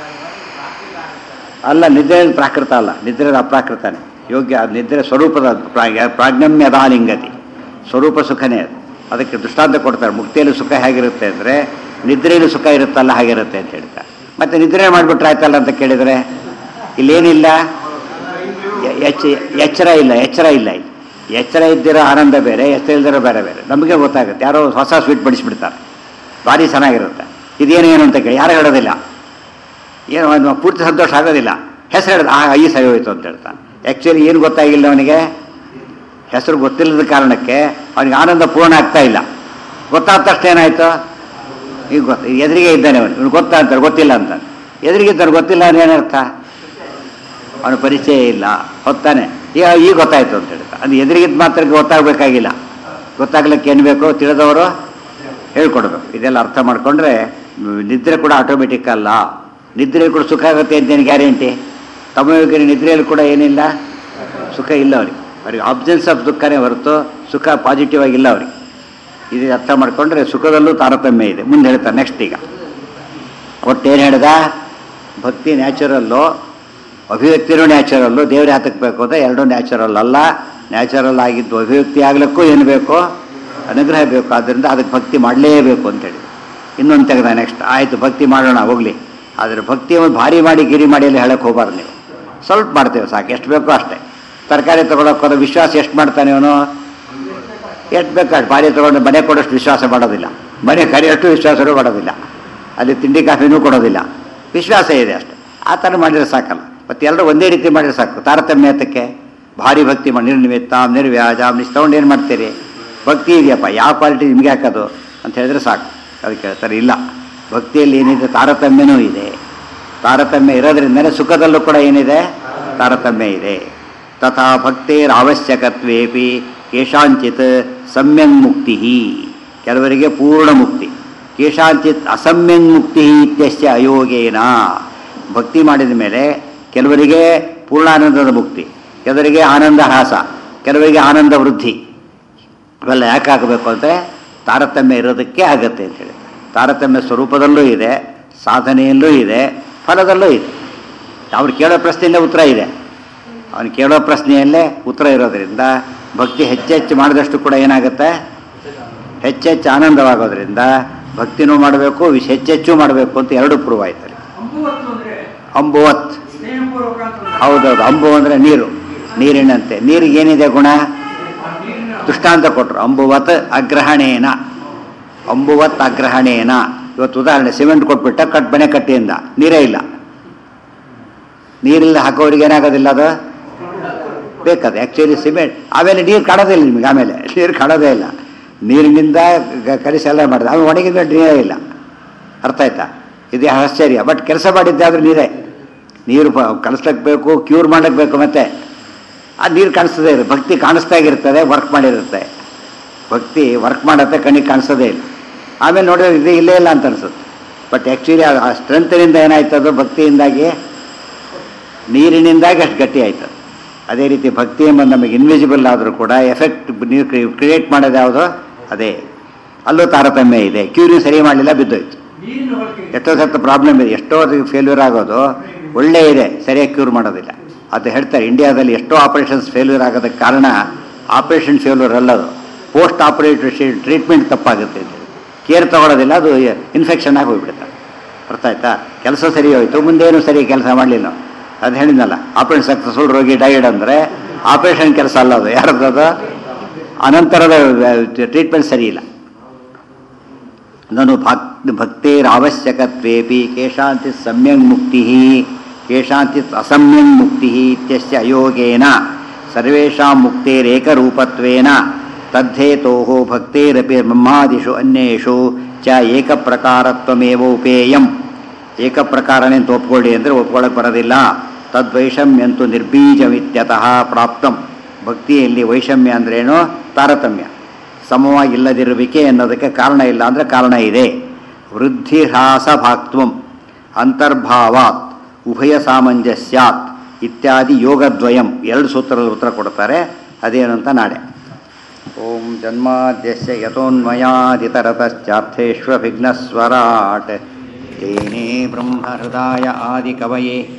ಅಲ್ಲ ನಿದ್ರೆ ಪ್ರಾಕೃತ ಅಲ್ಲ ನಿದ್ರೆ ಅಪ್ರಾಕೃತನೇ ಯೋಗ್ಯ ಅದು ನಿದ್ರೆ ಸ್ವರೂಪದ ಪ್ರಾ- ಪ್ರಾಜ್ಞಮ್ಯದಾಲಿಂಗತಿ ಸ್ವರೂಪ ಸುಖನೇ ಅದು ಅದಕ್ಕೆ ದೃಷ್ಟಾಂತ ಕೊಡ್ತಾರೆ ಮುಕ್ತಿಯಲ್ಲಿ ಸುಖ ಹೇಗಿರುತ್ತೆ ಅಂದರೆ ನಿದ್ರೆಯಲ್ಲಿ ಸುಖ ಇರುತ್ತಲ್ಲ ಹಾಗಿರುತ್ತೆ ಅಂತ ಹೇಳ್ತಾರೆ ಮತ್ತೆ ನಿದ್ರೆ ಮಾಡಿಬಿಟ್ರೆ ಆಯ್ತಲ್ಲ ಅಂತ ಕೇಳಿದರೆ ಇಲ್ಲೇನಿಲ್ಲ ಎ- ಎಚ್ಚ ಎಚ್ಚರ ಇಲ್ಲ ಎಚ್ಚರ ಇಲ್ಲ ಇಲ್ಲಿ ಎಚ್ಚರ ಇದ್ದಿರೋ ಆನಂದ ಬೇರೆ ಎಚ್ಚರ ಇಲ್ದಿರೋ ಬೇರೆ ಬೇರೆ ನಮಗೆ ಗೊತ್ತಾಗುತ್ತೆ ಯಾರೋ ಹೊಸ ಸ್ವೀಟ್ ಬಡಿಸ್ಬಿಡ್ತಾರೆ ಭಾರಿ ಚೆನ್ನಾಗಿರುತ್ತೆ ಇದೇನು ಏನು ಅಂತ ಕೇಳಿ ಯಾರು ಹೇಳೋದಿಲ್ಲ ಏನು ಅವ್ನು ಪೂರ್ತಿ ಸಂತೋಷ ಆಗೋದಿಲ್ಲ ಹೆಸರು ಹೇಳಿದ ಆ ಈ ಸರಿ ಹೋಯ್ತು ಅಂತ ಹೇಳ್ತಾನೆ ಆ್ಯಕ್ಚುಲಿ ಏನು ಗೊತ್ತಾಗಿಲ್ಲ ಅವನಿಗೆ ಹೆಸರು ಗೊತ್ತಿಲ್ಲದ ಕಾರಣಕ್ಕೆ ಅವನಿಗೆ ಆನಂದ ಪೂರ್ಣ ಆಗ್ತಾ ಇಲ್ಲ ಗೊತ್ತಾದ ತಕ್ಷಣ ಏನಾಯ್ತು ಈಗ ಗೊತ್ತ ಎದುರಿಗೆ ಇದ್ದಾನೆ ಅವನು ಇವನು ಗೊತ್ತಾ ಅಂತಾರೆ ಗೊತ್ತಿಲ್ಲ ಅಂತ ಎದುರಿಗಿದ್ದಾನೆ ಗೊತ್ತಿಲ್ಲ ಅಂದ್ರೆ ಏನರ್ಥ ಅವನ ಪರಿಚಯ ಇಲ್ಲ ಹೊತ್ತಾನೆ ಈಗ ಈಗ ಗೊತ್ತಾಯ್ತು ಅಂತ ಹೇಳ್ತಾ ಅದು ಎದುರಿಗಿದ್ದ ಮಾತ್ರ ಗೊತ್ತಾಗಬೇಕಾಗಿಲ್ಲ ಗೊತ್ತಾಗ್ಲಿಕ್ಕೆ ಏನು ಬೇಕು ತಿಳಿದವರು ಹೇಳ್ಕೊಡ್ಬೇಕು ಇದೆಲ್ಲ ಅರ್ಥ ಮಾಡ್ಕೊಂಡ್ರೆ ಮ್, ನಿದ್ರೆ ಕೂಡ ಆಟೋಮೆಟಿಕ್ ಅಲ್ಲ ನಿದ್ರೆಯಲ್ಲಿ ಕೂಡ ಸುಖ ಆಗುತ್ತೆ ಅಂತೇನು ಗ್ಯಾರಂಟಿ ತಮಯೋಗಿನ ನಿದ್ರೆಯಲ್ಲಿ ಕೂಡ ಏನಿಲ್ಲ ಸುಖ ಇಲ್ಲ ಅವ್ರಿಗೆ ಅವ್ರಿಗೆ ಆಬ್ಸೆನ್ಸ್ ಆಫ್ ದುಃಖನೇ ಹೊರತು ಸುಖ ಪಾಸಿಟಿವ್ ಆಗಿಲ್ಲ ಅವ್ರಿಗೆ ಇದು ಅರ್ಥ ಮಾಡ್ಕೊಂಡ್ರೆ ಸುಖದಲ್ಲೂ ತಾರತಮ್ಯ ಇದೆ ಮುಂದೆ ಹೇಳ್ತಾರೆ ನೆಕ್ಸ್ಟ್ ಈಗ ಒಟ್ಟೇನು ಹೇಳ್ದ ಭಕ್ತಿ ನ್ಯಾಚುರಲ್ಲು ಅಭಿವ್ಯಕ್ತಿನೂ ನ್ಯಾಚುರಲ್ಲು ದೇವ್ರ ಹತ್ತಕ್ಕೆ ಬೇಕು ಅಂತ ಎರಡೂ ನ್ಯಾಚುರಲ್ ಅಲ್ಲ ನ್ಯಾಚುರಲ್ ಆಗಿದ್ದು ಅಭಿವ್ಯಕ್ತಿ ಆಗ್ಲಿಕ್ಕೂ ಏನು ಬೇಕು ಅನುಗ್ರಹ ಬೇಕು ಆದ್ದರಿಂದ ಅದಕ್ಕೆ ಭಕ್ತಿ ಮಾಡಲೇಬೇಕು ಅಂತೇಳಿ ಇನ್ನೊಂದು ತೆಗೆದ ನೆಕ್ಸ್ಟ್ ಆಯಿತು ಭಕ್ತಿ ಮಾಡೋಣ ಹೋಗಲಿ ಆದರೆ ಭಕ್ತಿ ಒಂದು ಭಾರಿ ಮಾಡಿ ಗಿರಿ ಮಾಡಿ ಎಲ್ಲ ಹೇಳಕ್ಕೆ ಹೋಗ್ಬಾರ್ದು ನೀವು ಸ್ವಲ್ಪ ಮಾಡ್ತೇವೆ ಸಾಕು ಎಷ್ಟು ಬೇಕೋ ಅಷ್ಟೇ ತರಕಾರಿ ತೊಗೊಳಕ್ಕೆ ಹೋದ ವಿಶ್ವಾಸ ಎಷ್ಟು ಮಾಡ್ತಾನೆ ಅವನು ಎಷ್ಟು ಬೇಕು ಅಷ್ಟು ಭಾರಿ ತೊಗೊಂಡು ಮನೆ ಕೊಡೋಷ್ಟು ವಿಶ್ವಾಸ ಮಾಡೋದಿಲ್ಲ ಮನೆ ಕರೆಯೋಷ್ಟು ವಿಶ್ವಾಸನೂ ಮಾಡೋದಿಲ್ಲ ಅಲ್ಲಿ ತಿಂಡಿ ಕಾಫಿನೂ ಕೊಡೋದಿಲ್ಲ ವಿಶ್ವಾಸ ಇದೆ ಅಷ್ಟೇ ಆ ಥರ ಮಾಡಿದ್ರೆ ಸಾಕಲ್ಲ ಮತ್ತು ಎಲ್ಲರೂ ಒಂದೇ ರೀತಿ ಮಾಡಿದ್ರೆ ಸಾಕು ತಾರತಮ್ಯ ಹತ್ತಕ್ಕೆ ಭಾರಿ ಭಕ್ತಿ ಮಾಡಿ ನಿರ್ನಿಮಿತ್ತಾಂ ನಿರ್ವ್ಯಾಜಾಮ್ ನಿಸ್ ತೊಗೊಂಡು ಏನು ಮಾಡ್ತೀರಿ ಭಕ್ತಿ ಇದೆಯಪ್ಪ ಯಾವ ಕ್ವಾಲಿಟಿ ನಿಮಗೆ ಹಾಕೋದು ಅಂತ ಹೇಳಿದ್ರೆ ಸಾಕು ಅದಕ್ಕೆ ಹೇಳ್ತಾರೆ ಇಲ್ಲ ಭಕ್ತಿಯಲ್ಲಿ ಏನಿದೆ ತಾರತಮ್ಯನೂ ಇದೆ ತಾರತಮ್ಯ ಇರೋದ್ರಿಂದಲೇ ಸುಖದಲ್ಲೂ ಕೂಡ ಏನಿದೆ ತಾರತಮ್ಯ ಇದೆ ತಥಾ ಭಕ್ತೇರ್ ಅವಶ್ಯಕತ್ವೇಪಿ ಕೇಶಾಂಚಿತ್ ಸಮ್ಯಂಗ್ ಮುಕ್ತಿ ಕೆಲವರಿಗೆ ಪೂರ್ಣ ಮುಕ್ತಿ ಕೇಶಾಂಚಿತ್ ಅಸಮ್ಯಂಗ್ ಮುಕ್ತಿ ಇತ್ಯಸ್ಯ ಅಯೋಗೇನ ಭಕ್ತಿ ಮಾಡಿದ ಮೇಲೆ ಕೆಲವರಿಗೆ ಪೂರ್ಣಾನಂದದ ಮುಕ್ತಿ ಕೆಲವರಿಗೆ ಆನಂದ ಹ್ರಾಸ ಕೆಲವರಿಗೆ ಆನಂದ ವೃದ್ಧಿ ಇವೆಲ್ಲ ಯಾಕೆ ಆಗಬೇಕು ಅಂದರೆ ತಾರತಮ್ಯ ಇರೋದಕ್ಕೆ ಆಗತ್ತೆ ಅಂತೇಳಿ ತಾರತಮ್ಯ ಸ್ವರೂಪದಲ್ಲೂ ಇದೆ ಸಾಧನೆಯಲ್ಲೂ ಇದೆ ಫಲದಲ್ಲೂ ಇದೆ ಅವ್ರು ಕೇಳೋ ಪ್ರಶ್ನೆಯಲ್ಲೇ ಉತ್ತರ ಇದೆ ಅವನು ಕೇಳೋ ಪ್ರಶ್ನೆಯಲ್ಲೇ ಉತ್ತರ ಇರೋದ್ರಿಂದ ಭಕ್ತಿ ಹೆಚ್ಚೆಚ್ಚು ಮಾಡಿದಷ್ಟು ಕೂಡ ಏನಾಗುತ್ತೆ ಹೆಚ್ಚೆಚ್ಚು ಆನಂದವಾಗೋದ್ರಿಂದ ಭಕ್ತಿನೂ ಮಾಡಬೇಕು ವಿಶ್ ಹೆಚ್ಚೆಚ್ಚು ಮಾಡಬೇಕು ಅಂತ ಎರಡು ಪ್ರೂವ್ ಆಯ್ತಾರೆ ಅಂಬುವತ್ತು ಅಂದ್ರೆ ಅಂಬುವತ್ ಸ್ನೇಹಪೂರ್ವಕ ಅಂತ ಒಂದು ಹೌದೌದು ಅಂಬು ಅಂದರೆ ನೀರು ನೀರಿನಂತೆ ನೀರಿಗೆ ಏನಿದೆ ಗುಣ ಆ ನೀರಿನ ದೃಷ್ಟಾಂತ ಕೊಟ್ಟರು ಅಂಬುವತ್ ಅಗ್ರಹಣೇನ ಅಂಬುವತ್ ಅಗ್ರಹಣೇನ ಇವತ್ತು ಉದಾಹರಣೆ ಸಿಮೆಂಟ್ ಕೊಟ್ಬಿಟ್ಟ ಕಟ್ ಮನೆ ಕಟ್ಟಿಯಿಂದ ನೀರೇ ಇಲ್ಲ ನೀರಿಲ್ಲ ಹಾಕೋರಿಗೆ ಏನಾಗೋದಿಲ್ಲ ಅದು ಬೇಕದು ಆ್ಯಕ್ಚುಲಿ ಸಿಮೆಂಟ್ ಆಮೇಲೆ ನೀರು ಕಾಣೋದೇ ಇಲ್ಲ ನಿಮಗೆ ಆಮೇಲೆ ನೀರು ಕಾಣೋದೇ ಇಲ್ಲ ನೀರಿನಿಂದ ಗ- ಕಲಿಸಿ ಎಲ್ಲ ಮಾಡಿದೆ ಆಮೇಲೆ ಒಣಗಿದ ಮೇಲೆ ನೀರೇ ಇಲ್ಲ ಅರ್ಥ ಆಯ್ತಾ ಇದು ಆಶ್ಚರ್ಯ ಬಟ್ ಕೆಲಸ ಮಾಡಿದ್ದಾದ್ರೂ ನೀರೇ ನೀರು ಕಲಿಸ್ಲಿಕ್ಕೆ ಬೇಕು ಕ್ಯೂರ್ ಮಾಡ್ಲಿಕ್ಕೆ ಬೇಕು ಮತ್ತೆ ಆ ನೀರು ಕಾಣಿಸ್ತದೆ ಇರುತ್ತೆ ಭಕ್ತಿ ಕಾಣಿಸ್ತಾ ಇರ್ತದೆ ವರ್ಕ್ ಮಾಡಿರುತ್ತೆ ಭಕ್ತಿ ವರ್ಕ್ ಮಾಡುತ್ತೆ ಕಣ್ಣಿಗೆ ಕಾಣಿಸೋದೇ ಇಲ್ಲ ಆಮೇಲೆ ನೋಡಿದ್ರೆ ಇದು ಇಲ್ಲೇ ಇಲ್ಲ ಅಂತ ಅನ್ಸುತ್ತೆ ಬಟ್ ಆ್ಯಕ್ಚುಲಿ ಆ ಸ್ಟ್ರೆಂತ್ನಿಂದ ಏನಾಯ್ತು ಅದು ಭಕ್ತಿಯಿಂದಾಗಿ ನೀರಿನಿಂದಾಗಿ ಅಷ್ಟು ಗಟ್ಟಿ ಆಯ್ತು ಅದೇ ರೀತಿ ಭಕ್ತಿ ಎಂಬ ನಮಗೆ ಇನ್ವಿಸಿಬಲ್ ಆದರೂ ಕೂಡ ಎಫೆಕ್ಟ್ ನೀವು ಕ್ರಿಯೇಟ್ ಮಾಡೋದು ಯಾವುದೋ ಅದೇ ಅಲ್ಲೂ ತಾರತಮ್ಯ ಇದೆ ಕ್ಯೂರಿ ಸರಿ ಮಾಡಲಿಲ್ಲ ಬಿದ್ದೋಯ್ತು ನೀರಿನ ಬಳಕೆ ಎಷ್ಟೋ ಸರ್ತ ಪ್ರಾಬ್ಲಮ್ ಇದೆ ಎಷ್ಟೋ ಫೇಲ್ಯೂರ್ ಆಗೋದು ಒಳ್ಳೆ ಇದೆ ಸರಿಯಾಗಿ ಕ್ಯೂರ್ ಮಾಡೋದಿಲ್ಲ ಅದು ಹೇಳ್ತಾರೆ ಇಂಡಿಯಾದಲ್ಲಿ ಎಷ್ಟೋ ಆಪರೇಷನ್ಸ್ ಫೇಲ್ಯೂರ್ ಆಗೋದಕ್ಕೆ ಕಾರಣ ಆಪರೇಷನ್ ಫೇಲ್ಯೂರ್ ಅಲ್ಲದು ಪೋಸ್ಟ್ ಆಪರೇಟಿವ್ ಟ್ರೀಟ್ಮೆಂಟ್ ತಪ್ಪಾಗುತ್ತೆ ಅಂತ ಕೇರ್ ತಗೊಳ್ಳೋದಿಲ್ಲ ಅದು ಇನ್ಫೆಕ್ಷನ್ ಆಗಿ ಹೋಗ್ಬಿಡುತ್ತೆ ಅರ್ಥ ಆಯ್ತಾ ಕೆಲಸ ಸರಿ ಹೋಯ್ತು ಮುಂದೇನು ಸರಿ ಕೆಲಸ ಮಾಡಲಿಲ್ಲ ಅದು ಹೇಳಿದ್ನಲ್ಲ ಆಪರೇಷನ್ ಸಕ್ಸಸ್ಫುಲ್ ರೋಗಿ ಡೈಡ್ ಅಂದರೆ ಆಪರೇಷನ್ ಕೆಲಸ ಅಲ್ಲ ಅದು ಯಾರದ್ದು ಅನಂತರದ ಟ್ರೀಟ್ಮೆಂಟ್ ಸರಿ ಇಲ್ಲ ನನು ಭಕ್ ಭಕ್ತೇರಾವಶ್ಯಕತ್ವೇಪಿ ಕೇಶಾಂತಿ ಸಮ್ಯಂಗ್ ಮುಕ್ತಿ ಕೇಶಾಂತಿ ಅಸಮ್ಯಂಗ್ ಮುಕ್ತಿ ಇತ್ಯಸ್ಯ ಅಯೋಗೇನ ಸರ್ವೇಷಾಂ ಮುಕ್ತೇರೇಕರೂಪತ್ವೇನ ತದ್ಧೇತೋ ಭಕ್ತೇರಪಿ ಬ್ರಹ್ಮಾದಿಷು ಅನ್ಯೇಷು ಚ ಏಕಪ್ರಕಾರತ್ವಮೇವೋಪೇಯಂ ಏಕಪ್ರಕಾರನೇ ಅಂತ ಒಪ್ಕೊಳ್ಳಿ ಅಂದರೆ ಒಪ್ಕೊಳ್ಳೋಕೆ ಬರೋದಿಲ್ಲ ತದ್ವೈಷಮ್ಯಂತು ನಿರ್ಬೀಜಮಿತ್ಯತಃ ಪ್ರಾಪ್ತಂ ಭಕ್ತಿಯಲ್ಲಿ ವೈಷಮ್ಯ ಅಂದ್ರೇನು ತಾರತಮ್ಯ ಸಮವಾಗಿಲ್ಲದಿರುವಿಕೆ ಅನ್ನೋದಕ್ಕೆ ಕಾರಣ ಇಲ್ಲ ಅಂದರೆ ಕಾರಣ ಇದೆ ವೃದ್ಧಿ ಹ್ರಾಸ ಭಾಕ್ತ್ವಂ ಅಂತರ್ಭಾವಾತ್ ಉಭಯ ಸಾಮಂಜಸ್ಯಾತ್ ಇತ್ಯಾದಿ ಯೋಗದ್ವಯಂ ಎರಡು ಸೂತ್ರದಲ್ಲಿ ಉತ್ತರ ಕೊಡ್ತಾರೆ ಅದೇನು ಅಂತ ನಾಳೆ ಓಂ ಜನ್ಮಾದ್ಯಸ್ಯ ಯತೋನ್ಮಯಾದಿತರತಶ್ಚಾರ್ಥೇಷ್ವಭಿಘ್ನಸ್ವರಾಟ್ ತೇನೇ ಬ್ರಹ್ಮಹೃದಾಯ ಆದಿಕವಯೇ